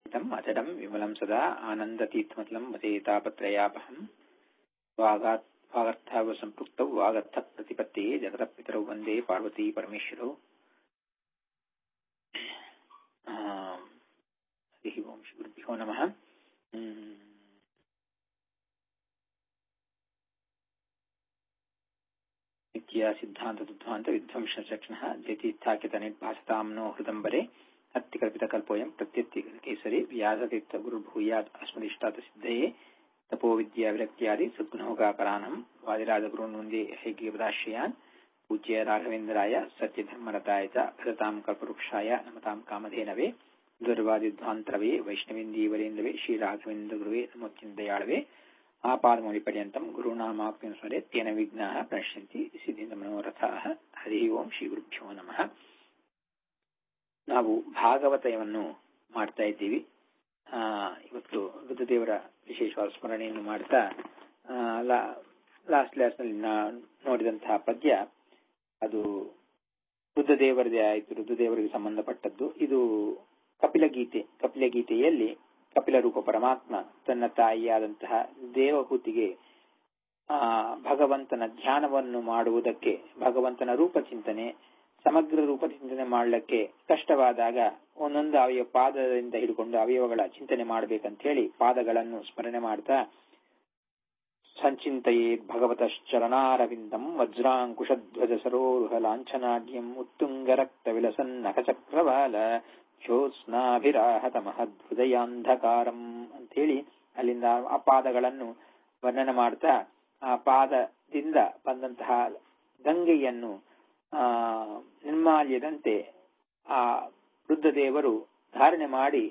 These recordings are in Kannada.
तम् अचडम् विमलम् सदा आनन्दतीर्थमतलम् वसेतापत्रयापहम् वागात् वागर्थावसम्पृक्तौ वागर्थप्रतिपत्तिये जगतः पितरौ वन्दे पार्वती परमेश्वरौ हरिः ओम् श्रीगुरुभ्यो नमः नित्या सिद्धान्तदुद्धान्त विध्वंसचक्षणः जयतीर्थाख्यतनिर्भासताम् नो हृदम्बरे अत्तिकल्पितकल्पोऽयम् प्रत्यत्तिकेसरि व्यासतीर्थगुरुर्भूयात् अस्मदिष्टातसिद्धये तपोविद्याविरक्त्यादि सद्गुणोगाकरानम् वादिराजगुरुन्वन्दे हैग्यपदाश्रयान् पूज्य राघवेन्द्राय सत्यधर्मरताय च भरताम् कल्पवृक्षाय नमताम् कामधेनवे दुर्वादिध्वान्तरवे वैष्णवेन्दीवरेन्दवे श्रीराघवेन्द्रगुरुवे नमोच्चिन्तयाळवे आपादमौलिपर्यन्तम् गुरूणामाप्यं स्मरे तेन विघ्नाः प्रणश्यन्ति ಸಿದ್ಧಿಂದಮನೋರಥಾಹ ಹರಿ ಓಂ ಶ್ರೀ ಗುರುಭ್ಯೋ ನಮಃ ನಾವು ಭಾಗವತವನ್ನು ಮಾಡ್ತಾ ಇದ್ದೀವಿ ಆ ಇವತ್ತು ರುದ್ರದೇವರ ವಿಶೇಷವಾದ ಸ್ಮರಣೆಯನ್ನು ಮಾಡ್ತಾ ಲಾಸ್ಟ್ ಕ್ಲಾಸ್ ನಲ್ಲಿ ನೋಡಿದಂತಹ ಪದ್ಯ ಅದು ರುದ್ರದೇವರದೇ ಆಯಿತು ರುದ್ರದೇವರಿಗೆ ಸಂಬಂಧಪಟ್ಟದ್ದು ಇದು ಕಪಿಲ ಗೀತೆ ಕಪಿಲ ಗೀತೆಯಲ್ಲಿ ಕಪಿಲ ರೂಪ ಪರಮಾತ್ಮ ತನ್ನ ತಾಯಿಯಾದಂತಹ ದೇವಹೂತಿಗೆ ಆ ಭಗವಂತನ ಧ್ಯಾನವನ್ನು ಮಾಡುವುದಕ್ಕೆ ಭಗವಂತನ ರೂಪ ಚಿಂತನೆ ಸಮಗ್ರ ರೂಪ ಚಿಂತನೆ ಮಾಡಲಿಕ್ಕೆ ಕಷ್ಟವಾದಾಗ ಒಂದೊಂದು ಅವಯವ ಪಾದದಿಂದ ಹಿಡ್ಕೊಂಡು ಅವಯವಗಳ ಚಿಂತನೆ ಮಾಡಬೇಕಂತ ಹೇಳಿ ಪಾದಗಳನ್ನು ಸ್ಮರಣೆ ಮಾಡ್ತಾ ಸಂಚಿಂತೆಯೇ ಭಗವತಶ್ಚರಣಾರವಿಂದಂ ವಜ್ರಾಂಕುಶಧ್ವಜ ಸರೋರುಹ ಲಾಂಛನಾಡ್ಯಂ ಉತ್ತುಂಗ ರಕ್ತ ವಿಲಸನ್ ನಖಚಕ್ರವಾಲ ಜ್ಯೋತ್ಸ್ನಾಭಿರಾಹತ ಮಹದ್ಹೃದಯಾಂಧಕಾರಂ ಅಂತೇಳಿ ಅಲ್ಲಿಂದ ಆ ಪಾದಗಳನ್ನು ವರ್ಣನೆ ಮಾಡ್ತಾ ಆ ಪಾದದಿಂದ ಬಂದಂತಹ ಗಂಗೆಯನ್ನು ಆ ನಿರ್ಮಾಲ್ಯದಂತೆ ಆ ವೃದ್ಧದೇವರು ಧಾರಣೆ ಮಾಡಿ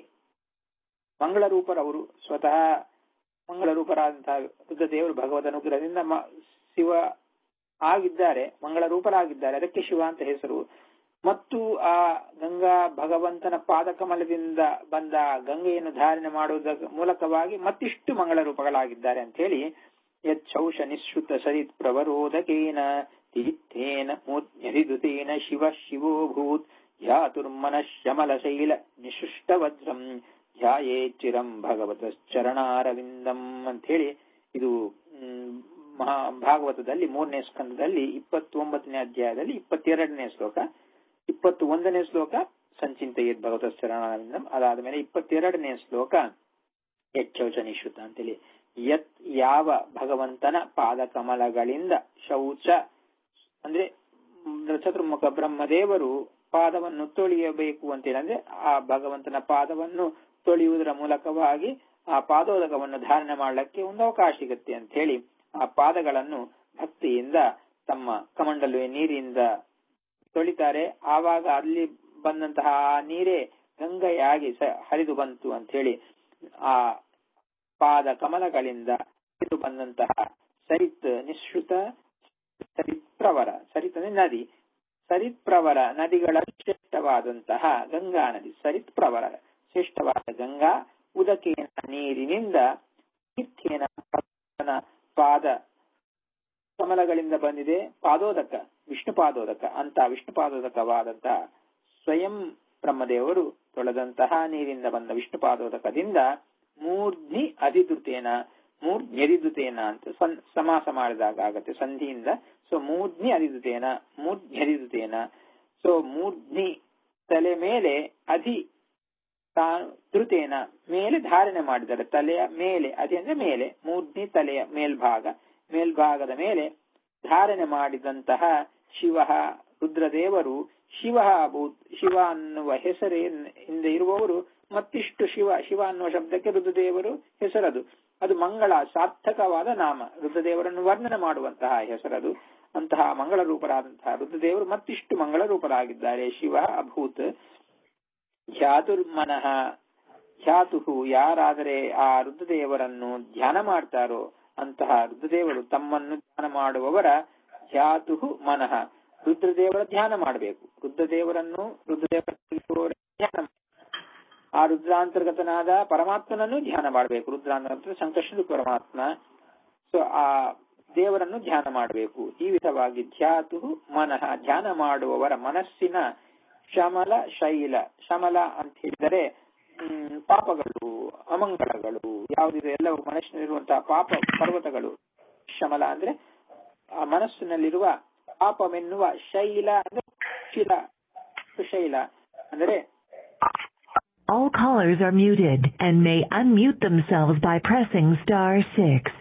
ಮಂಗಳರೂಪರವರು ಸ್ವತಃ ಮಂಗಳರೂಪರಾದಂತಹ ವೃದ್ಧದೇವರು ಭಗವದ್ ಅನುಗ್ರಹದಿಂದ ಶಿವ ಆಗಿದ್ದಾರೆ ಮಂಗಳ ರೂಪರಾಗಿದ್ದಾರೆ ಅದಕ್ಕೆ ಶಿವ ಅಂತ ಹೆಸರು ಮತ್ತು ಆ ಗಂಗಾ ಭಗವಂತನ ಪಾದಕಮಲದಿಂದ ಬಂದ ಗಂಗೆಯನ್ನು ಧಾರಣೆ ಮಾಡುವುದರ ಮೂಲಕವಾಗಿ ಮತ್ತಿಷ್ಟು ಮಂಗಳ ರೂಪಗಳಾಗಿದ್ದಾರೆ ಅಂತ ಹೇಳಿ ಯಚ್ಚೌಷ ನಿಶ್ರುತ ಸರಿತ್ ಪ್ರವರೋಧಕೇನ ತೀರ್ಥೇನ ಮೂರ್ಧ್ಯರಿದುತೇನ ಶಿವ ಶಿವೋಭೂತ್ ಧ್ಯಾತುರ್ಮನ ಶಮಲ ಶೈಲ ನಿಶುಷ್ಟ ವಜ್ರಂ ಧ್ಯಾಯೇ ಚಿರಂ ಭಗವತಶ್ಚರಣಾರವಿಂದಂ ಅಂತ ಹೇಳಿ ಇದು ಮಹಾ ಭಾಗವತದಲ್ಲಿ ಮೂರನೇ ಸ್ಕಂದದಲ್ಲಿ ಇಪ್ಪತ್ತೊಂಬತ್ತನೇ ಅಧ್ಯಾಯದಲ್ಲಿ ಇಪ್ಪತ್ತೆರಡನೇ ಶ್ಲೋಕ ಇಪ್ಪತ್ತು ಒಂದನೇ ಶ್ಲೋಕ ಸಂಚಿಂತೆಯದ್ ಭಗವತಶ್ಚರಣಾರವಿಂದಂ ಅದಾದ ಮೇಲೆ ಇಪ್ಪತ್ತೆರಡನೇ ಶ್ಲೋಕ ಯಚ್ಚೌಚ ನಿಶ್ರುತ ಅಂತೇಳಿ ಯತ್ ಯಾವ ಭಗವಂತನ ಪಾದಕಮಲಗಳಿಂದ ಶೌಚ ಅಂದ್ರೆ ಚತುರ್ಮುಖ ಬ್ರಹ್ಮದೇವರು ಪಾದವನ್ನು ತೊಳೆಯಬೇಕು ಅಂತೇಳಿ ಅಂದ್ರೆ ಆ ಭಗವಂತನ ಪಾದವನ್ನು ತೊಳೆಯುವುದರ ಮೂಲಕವಾಗಿ ಆ ಪಾದೋದಕವನ್ನು ಧಾರಣೆ ಮಾಡಲಿಕ್ಕೆ ಒಂದು ಅವಕಾಶ ಸಿಗುತ್ತೆ ಅಂತ ಹೇಳಿ ಆ ಪಾದಗಳನ್ನು ಭಕ್ತಿಯಿಂದ ತಮ್ಮ ಕಮಂಡಲುವೆ ನೀರಿನಿಂದ ತೊಳಿತಾರೆ ಆವಾಗ ಅಲ್ಲಿ ಬಂದಂತಹ ಆ ನೀರೇ ಗಂಗೆಯಾಗಿ ಹರಿದು ಬಂತು ಅಂತ ಹೇಳಿ ಆ ಪಾದ ಕಮಲಗಳಿಂದ ಹರಿದು ಬಂದಂತಹ ಸರಿತ್ ನಿಶ್ರುತ ಸರಿತ್ಪ್ರವರ ಸರಿತ್ ಅಂದ್ರೆ ನದಿ ಸರಿತ್ಪ್ರವರ ನದಿಗಳ ಶ್ರೇಷ್ಠವಾದಂತಹ ಗಂಗಾ ನದಿ ಸರಿತ್ಪ್ರವರ ಶ್ರೇಷ್ಠವಾದ ಗಂಗಾ ಉದಕೇನ ನೀರಿನಿಂದ ತೀರ್ಥೇನ ಪಾದ ಕಮಲಗಳಿಂದ ಬಂದಿದೆ ಪಾದೋದಕ ವಿಷ್ಣು ಪಾದೋದಕ ಅಂತ ವಿಷ್ಣು ಪಾದೋದಕವಾದಂತಹ ಸ್ವಯಂ ಬ್ರಹ್ಮದೇವರು ತೊಳೆದಂತಹ ನೀರಿಂದ ಬಂದ ವಿಷ್ಣು ಪಾದೋದಕದಿಂದ ಮೂರ್ಧ್ನಿ ಅಧಿದುತೇನ ಮೂರ್ಧ್ಯಧಿದುತೇನ ಅಂತ ಸಮಾಸ ಮಾಡಿದಾಗ ಆಗತ್ತೆ ಸಂಧಿಯಿಂದ ಸೊ ಮೂರ್ಧ್ನಿ ಅಧಿದುತೇನ ಮೂರ್ಧ್ಯಧಿದುತೇನ ಸೊ ಮೂರ್ಧ್ನಿ ತಲೆ ಮೇಲೆ ಅಧಿ ತಾನು ಧೃತೇನ ಮೇಲೆ ಧಾರಣೆ ಮಾಡಿದ್ದಾರೆ ತಲೆಯ ಮೇಲೆ ಅದಿ ಅಂದ್ರೆ ಮೇಲೆ ಮೂರ್ಧ್ನಿ ತಲೆಯ ಮೇಲ್ಭಾಗ ಮೇಲ್ಭಾಗದ ಮೇಲೆ ಧಾರಣೆ ಮಾಡಿದಂತಹ ಶಿವ ರುದ್ರದೇವರು ಶಿವ ಶಿವ ಅನ್ನುವ ಹೆಸರಿನಿಂದ ಇರುವವರು ಮತ್ತಿಷ್ಟು ಶಿವ ಶಿವ ಅನ್ನುವ ಶಬ್ದಕ್ಕೆ ರುದ್ರದೇವರು ಹೆಸರದು ಅದು ಮಂಗಳ ಸಾರ್ಥಕವಾದ ನಾಮ ರುದ್ರದೇವರನ್ನು ವರ್ಣನೆ ಮಾಡುವಂತಹ ಹೆಸರದು ಅಂತಹ ಮಂಗಳ ರೂಪರಾದಂತಹ ರುದ್ರದೇವರು ಮತ್ತಿಷ್ಟು ಮಂಗಳ ರೂಪರಾಗಿದ್ದಾರೆ ಶಿವ ಅಭೂತ್ ಧ್ಯಾತುರ್ಮನಃ ಧ್ಯಾತು ಯಾರಾದರೆ ಆ ರುದ್ರದೇವರನ್ನು ಧ್ಯಾನ ಮಾಡ್ತಾರೋ ಅಂತಹ ರುದ್ರದೇವರು ತಮ್ಮನ್ನು ಧ್ಯಾನ ಮಾಡುವವರ ಧ್ಯಾತು ಮನಃ ರುದ್ರದೇವರ ಧ್ಯಾನ ಮಾಡಬೇಕು ರುದ್ರದೇವರನ್ನು ರುದ್ರದೇವರ ಧ್ಯಾನ ಆ ರುದ್ರಾಂತರ್ಗತನಾದ ಪರಮಾತ್ಮನನ್ನು ಧ್ಯಾನ ಮಾಡಬೇಕು ರುದ್ರಾಂತರ್ಗತ ಸಂಕಷ್ಟ ಪರಮಾತ್ಮ ಸೊ ಆ ದೇವರನ್ನು ಧ್ಯಾನ ಮಾಡಬೇಕು ಈ ವಿಧವಾಗಿ ಧ್ಯಾತು ಮನಃ ಧ್ಯಾನ ಮಾಡುವವರ ಮನಸ್ಸಿನ ಶಮಲ ಶೈಲ ಶಮಲ ಅಂತ ಹೇಳಿದರೆ ಹ್ಮ್, ಪಾಪಗಳು ಅಮಂಗಳಗಳು ಯಾವುದಿದೆ ಎಲ್ಲವೂ ಮನಸ್ಸಿನಲ್ಲಿರುವಂತಹ ಪಾಪ ಪರ್ವತಗಳು ಶಮಲ ಅಂದ್ರೆ ಆ ಮನಸ್ಸಿನಲ್ಲಿರುವ ಪಾಪವೆನ್ನುವ ಶೈಲ ಅಂದ್ರೆ ಶಿಲ ಶೈಲ ಅಂದರೆ All callers are muted and may unmute themselves by pressing star 6.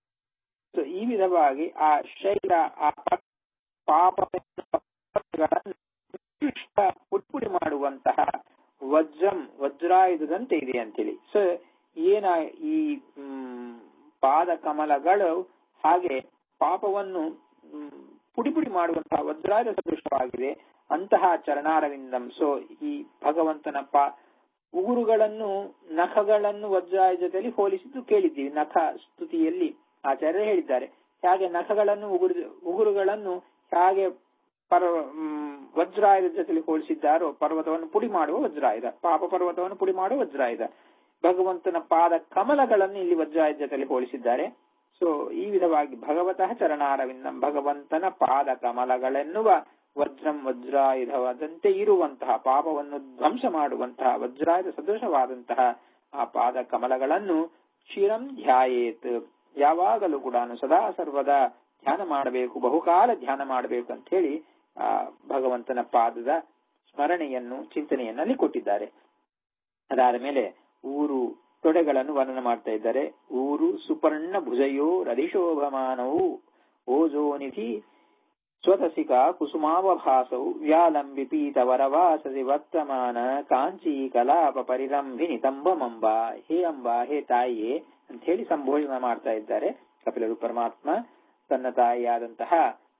So ಈ ವಿಧವಾಗಿ ಆ ಶೈಲ ಆ ಪ- ಪಾಪವೆನ್ನುವ ಪರ್ವತಗಳನ್ನು ನಿಕೃಷ್ಟ ಪುಟ್ಪುಡಿ ಮಾಡುವಂತಹ ವಜ್ರಂ ವಜ್ರಾಯುಧದಂತೆ ಇದೆ ಅಂತೇಳಿ ಸೊ ಏನ ಈ ಮ್, ಪಾದ ಕಮಲಗಳು ಹಾಗೆ ಪಾಪವನ್ನು ಮ್, ಪುಡಿ ಪುಡಿ ಮಾಡುವಂತಹ ವಜ್ರಾಯುಧ ಸದೃಶವಾಗಿದೆ ಅಂತಹ ಚರಣಾರವಿಂದಂ ಸೊ ಈ ಭಗವಂತನ ಪಾ ಉಗುರುಗಳನ್ನು ನಖಗಳನ್ನು ವಜ್ರಾಯುಧದಲ್ಲಿ ಹೋಲಿಸಿದ್ದು ಕೇಳಿದ್ದೀವಿ ನಖ ಸ್ತುತಿಯಲ್ಲಿ ಆಚಾರ್ಯರು ಹೇಳಿದ್ದಾರೆ ಹಾಗೆ ನಖಗಳನ್ನು ಉಗುರು ಉಗುರುಗಳನ್ನು ಹೇಗೆ ಪರ್ವ ಮ್, ವಜ್ರಾಯುಧ ಜೊತೆಲಿ ಹೋಲಿಸಿದ್ದಾರೋ ಪರ್ವತವನ್ನು ಪುಡಿ ಮಾಡುವ ವಜ್ರಾಯುಧ ಪಾಪ ಪರ್ವತವನ್ನು ಪುಡಿ ಮಾಡುವ ವಜ್ರಾಯುಧ ಭಗವಂತನ ಪಾದ ಕಮಲಗಳನ್ನು ಇಲ್ಲಿ ವಜ್ರಾಯುಧ ಜೊತೆಲಿ ಹೋಲಿಸಿದ್ದಾರೆ ಸೊ ಈ ವಿಧವಾಗಿ ಭಗವತಃ ಚರಣಾರವಿಂದಂ ಭಗವಂತನ ಪಾದ ಕಮಲಗಳೆನ್ನುವ ವಜ್ರಂ ವಜ್ರಾಯುಧವಾದಂತೆ ಇರುವಂತಹ ಪಾಪವನ್ನು ಧ್ವಂಸ ಮಾಡುವಂತಹ ವಜ್ರಾಯುಧ ಸದೃಶವಾದಂತಹ ಆ ಪಾದ ಕಮಲಗಳನ್ನು ಚಿರಂ ಧ್ಯಾಯೇತ್ ಯಾವಾಗಲೂ ಕೂಡ ಸದಾ ಸರ್ವದಾ ಧ್ಯಾನ ಮಾಡಬೇಕು ಬಹುಕಾಲ ಧ್ಯಾನ ಮಾಡಬೇಕು ಅಂತ ಹೇಳಿ ಆ ಭಗವಂತನ ಪಾದದ ಸ್ಮರಣೆಯನ್ನು ಚಿಂತನೆಯನ್ನಲ್ಲಿ ಕೊಟ್ಟಿದ್ದಾರೆ ಅದಾದ ಮೇಲೆ ಊರು ತೊಡೆಗಳನ್ನು ವರ್ಣನೆ ಮಾಡ್ತಾ ಇದ್ದಾರೆ ಊರು ಸುಪರ್ಣ ಭುಜಯೋ ರದಿಶೋಭಮಾನವು ಓಜೋನಿಧಿ ಸ್ವತಸಿಕ ಕುಸುಮಾವಭಾಸವು ವ್ಯಾಲಂಬಿ ಪೀತ ವರವಾಸಸಿ ವರ್ತಮಾನ ಕಾಂಚಿ ಕಲಾಪ ಪರಿರಂಭಿ ನಿತಂಬಮಂಬ ಹೇ ಅಂಬ ಹೇ ತಾಯಿಯೇ ಅಂತ ಹೇಳಿ ಸಂಬೋಧನೆ ಮಾಡ್ತಾ ಇದ್ದಾರೆ ಕಪಿಲರು ಪರಮಾತ್ಮ ತನ್ನ ತಾಯಿಯಾದಂತಹ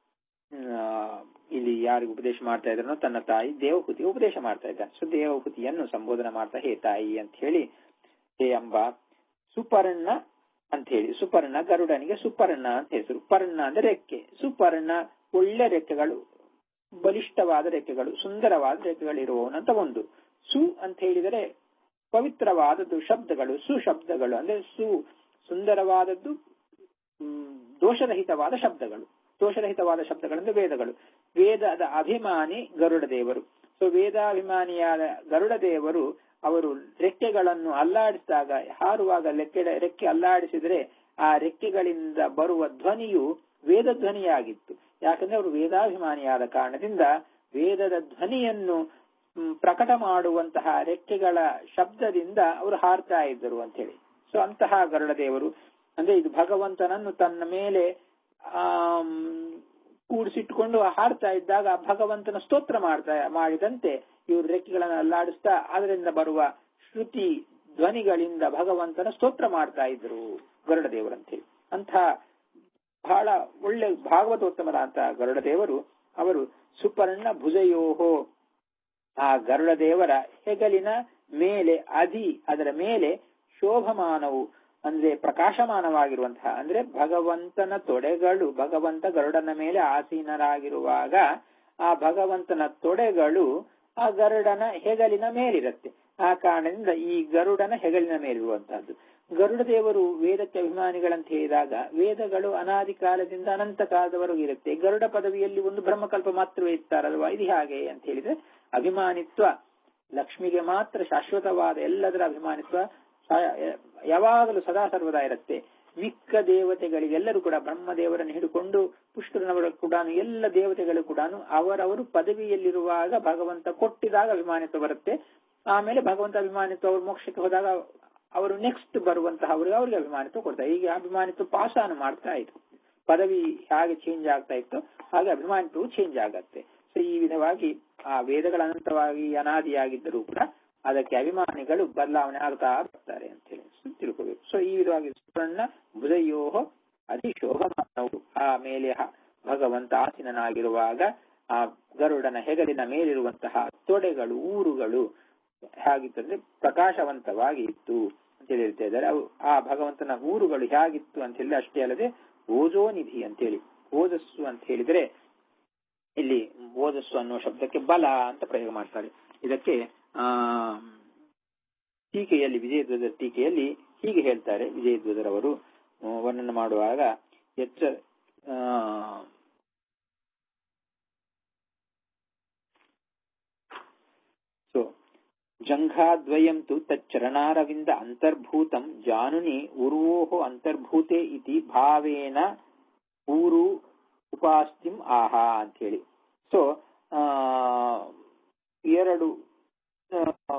ಆ, ಇಲ್ಲಿ ಯಾರಿಗೆ ಉಪದೇಶ ಮಾಡ್ತಾ ಇದ್ದಾನೋ ತನ್ನ ತಾಯಿ ದೇವಹುತಿ ಉಪದೇಶ ಮಾಡ್ತಾ ಇದ್ದಾನೆ ಸೊ ದೇವಹುತಿಯನ್ನು ಸಂಬೋಧನೆ ಮಾಡ್ತಾ ಹೇ ತಾಯಿ ಅಂತ ಹೇಳಿ ಹೇ ಅಂಬ ಸುಪರ್ಣ ಅಂತ ಹೇಳಿ ಸುಪರ್ಣ ಗರುಡನಿಗೆ ಸುಪರ್ಣ ಅಂತ ಹೆಸರು ಪರ್ಣ ಅಂದ್ರೆ ರೆಕ್ಕೆ ಸುಪರ್ಣ ಒಳ್ಳೆ ರೆಕ್ಕೆಗಳು ಬಲಿಷ್ಠವಾದ ರೆಕ್ಕೆಗಳು ಸುಂದರವಾದ ರೆಕ್ಕೆಗಳು ಇರುವವನಂತ ಒಂದು ಸು ಅಂತ ಹೇಳಿದರೆ ಪವಿತ್ರವಾದದ್ದು ಶಬ್ದಗಳು ಸುಶಬ್ದಗಳು ಅಂದ್ರೆ ಸು ಸುಂದರವಾದದ್ದು ಮ್, ದೋಷರಹಿತವಾದ ಶಬ್ದಗಳು ದೋಷರಹಿತವಾದ ಶಬ್ದಗಳೆಂದ್ರೆ ವೇದಗಳು ವೇದದ ಅಭಿಮಾನಿ ಗರುಡ ದೇವರು ಸೊ ವೇದಾಭಿಮಾನಿಯಾದ ಗರುಡ ದೇವರು ಅವರು ರೆಕ್ಕೆಗಳನ್ನು ಅಲ್ಲಾಡಿಸಿದಾಗ ಹಾರುವಾಗ ಲೆಕ್ಕೆ ರೆಕ್ಕೆ ಅಲ್ಲಾಡಿಸಿದ್ರೆ ಆ ರೆಕ್ಕೆಗಳಿಂದ ಬರುವ ಧ್ವನಿಯು ವೇದ ಧ್ವನಿಯಾಗಿತ್ತು ಯಾಕಂದ್ರೆ ಅವರು ವೇದಾಭಿಮಾನಿಯಾದ ಕಾರಣದಿಂದ ವೇದದ ಧ್ವನಿಯನ್ನು ಮ್, ಪ್ರಕಟ ಮಾಡುವಂತಹ ರೆಕ್ಕೆಗಳ ಶಬ್ದದಿಂದ ಅವರು ಹಾರ್ತಾ ಇದ್ದರು ಅಂತ ಹೇಳಿ ಸೊ ಅಂತಹ ಗರುಡ ದೇವರು ಅಂದ್ರೆ ಇದು ಭಗವಂತನನ್ನು ತನ್ನ ಮೇಲೆ ಆಮ್, ಕೂಡಿಸಿಟ್ಟುಕೊಂಡು ಹಾಡ್ತಾ ಇದ್ದಾಗ ಭಗವಂತನ ಸ್ತೋತ್ರ ಮಾಡ್ತಾ ಮಾಡಿದಂತೆ ಇವರು ರೆಕ್ಕೆಗಳನ್ನು ಅಲ್ಲಾಡಿಸ್ತಾ ಅದರಿಂದ ಬರುವ ಶ್ರುತಿ ಧ್ವನಿಗಳಿಂದ ಭಗವಂತನ ಸ್ತೋತ್ರ ಮಾಡ್ತಾ ಇದ್ರು ಗರುಡ ದೇವರಂತೇಳಿ ಅಂಥ ಬಹಳ ಒಳ್ಳೆ ಭಾಗವತೋತ್ತಮರಾದ ಗರುಡ ದೇವರು ಅವರು ಸುಪರ್ಣ ಭುಜಯೋಹೋ ಆ ಗರುಡ ದೇವರ ಹೆಗಲಿನ ಮೇಲೆ ಅದಿ ಅದರ ಮೇಲೆ ಶೋಭಮಾನವು ಅಂದ್ರೆ ಪ್ರಕಾಶಮಾನವಾಗಿರುವಂತಹ ಅಂದ್ರೆ ಭಗವಂತನ ತೊಡೆಗಳು ಭಗವಂತ ಗರುಡನ ಮೇಲೆ ಆಸೀನರಾಗಿರುವಾಗ ಆ ಭಗವಂತನ ತೊಡೆಗಳು ಆ ಗರುಡನ ಹೆಗಲಿನ ಮೇಲಿರುತ್ತೆ ಆ ಕಾರಣದಿಂದ ಈ ಗರುಡನ ಹೆಗಲಿನ ಮೇಲಿರುವಂತಹದ್ದು ಗರುಡ ದೇವರು ವೇದಕ್ಕೆ ಅಭಿಮಾನಿಗಳಂತ ಹೇಳಿದಾಗ ವೇದಗಳು ಅನಾದಿ ಕಾಲದಿಂದ ಅನಂತ ಕಾಲದವರೆಗೂ ಇರುತ್ತೆ ಗರುಡ ಪದವಿಯಲ್ಲಿ ಒಂದು ಬ್ರಹ್ಮಕಲ್ಪ ಮಾತ್ರವೇ ಇರ್ತಾರಲ್ವಾ ಇದು ಹಾಗೆ ಅಂತ ಹೇಳಿದ್ರೆ ಅಭಿಮಾನಿತ್ವ ಲಕ್ಷ್ಮಿಗೆ ಮಾತ್ರ ಶಾಶ್ವತವಾದ ಎಲ್ಲದರ ಅಭಿಮಾನಿತ್ವ ಸ- ಯಾವಾಗಲೂ ಸದಾ ಸರ್ವದಾ ಇರುತ್ತೆ ಮಿಕ್ಕ ದೇವತೆಗಳಿಗೆಲ್ಲರೂ ಕೂಡ ಬ್ರಹ್ಮದೇವರನ್ನು ಹಿಡಿಕೊಂಡು ಪುಷ್ಕರನವರು ಕೂಡ ಎಲ್ಲ ದೇವತೆಗಳು ಕೂಡ ಅವರವರು ಪದವಿಯಲ್ಲಿರುವಾಗ ಭಗವಂತ ಕೊಟ್ಟಿದಾಗ ಅಭಿಮಾನಿತ್ವ ಬರುತ್ತೆ ಆಮೇಲೆ ಭಗವಂತ ಅಭಿಮಾನಿತ್ವ ಅವರು ಮೋಕ್ಷಕ್ಕೆ ಹೋದಾಗ ಅವರು ನೆಕ್ಸ್ಟ್ ಬರುವಂತಹ ಅವರಿಗೆ ಅವರಿಗೆ ಅಭಿಮಾನಿತ್ವ ಕೊಡ್ತಾರೆ ಹೀಗೆ ಅಭಿಮಾನಿತ್ವ ಪಾಸಾನ ಮಾಡ್ತಾ ಇತ್ತು ಪದವಿ ಹೇಗೆ ಚೇಂಜ್ ಆಗ್ತಾ ಇತ್ತು ಹಾಗೆ ಅಭಿಮಾನಿತ್ವವು ಚೇಂಜ್ ಆಗತ್ತೆ ಸೊ ಈ ವಿಧವಾಗಿ ಆ ವೇದಗಳ ಅನಂತವಾಗಿ ಅನಾದಿಯಾಗಿದ್ದರೂ ಕೂಡ ಅದಕ್ಕೆ ಅಭಿಮಾನಿಗಳು ಬದಲಾವಣೆ ಆಗ್ತಾ ಬರ್ತಾರೆ ಅಂತ ಹೇಳಿ ಸೊ ತಿಳ್ಕೋಬೇಕು ಸೊ ಈ ವಿಧವಾಗಿ ಸುವರ್ಣ ಭುಜಯೋಹ ಅಧಿಶೋಭಮಾನವು ಆ ಮೇಲೆ ಹ- ಭಗವಂತ ಆಸೀನನಾಗಿರುವಾಗ ಆ ಗರುಡನ ಹೆಗಲಿನ ಮೇಲಿರುವಂತಹ ತೊಡೆಗಳು ಊರುಗಳು ಹೇಗಿತ್ತಂದ್ರೆ ಪ್ರಕಾಶವಂತವಾಗಿ ಇತ್ತು ಅಂತ ಹೇಳಿ ಹೇಳ್ತಾ ಇದ್ದಾರೆ ಅವು ಆ ಭಗವಂತನ ಊರುಗಳು ಹೇಗಿತ್ತು ಅಂತ ಹೇಳಿ ಅಷ್ಟೇ ಅಲ್ಲದೆ ಓಜೋನಿಧಿ ಅಂತೇಳಿ ಓಜಸ್ಸು ಅಂತ ಹೇಳಿದ್ರೆ ಇಲ್ಲಿ ಓಜಸ್ಸು ಅನ್ನುವ ಶಬ್ದಕ್ಕೆ ಬಲ ಅಂತ ಪ್ರಯೋಗ ಮಾಡ್ತಾರೆ ಇದಕ್ಕೆ ಆ ಟೀಕೆಯಲ್ಲಿ ವಿಜಯಧ್ವಜ ಟೀಕೆಯಲ್ಲಿ ಹೀಗೆ ಹೇಳ್ತಾರೆ ವಿಜಯಧ್ವಜರವರು ಆ, ವರ್ಣನೆ ಮಾಡುವಾಗ ಎಚ್ಚ ಆ, ಸೊ ಜಂಘಾದ್ವಯಂ ತು ತಚ್ಚರಣಾರವಿಂದ ಅಂತರ್ಭೂತಂ ಜಾನುನಿ ಉರ್ವೋಹ ಅಂತರ್ಭೂತೆ ಇತಿ ಭಾವೇನ ಊರು ಉಪಾಸ್ತಿಂ ಆಹಾ ಅಂತ ಹೇಳಿ ಸೊ ಎರಡು ಆ,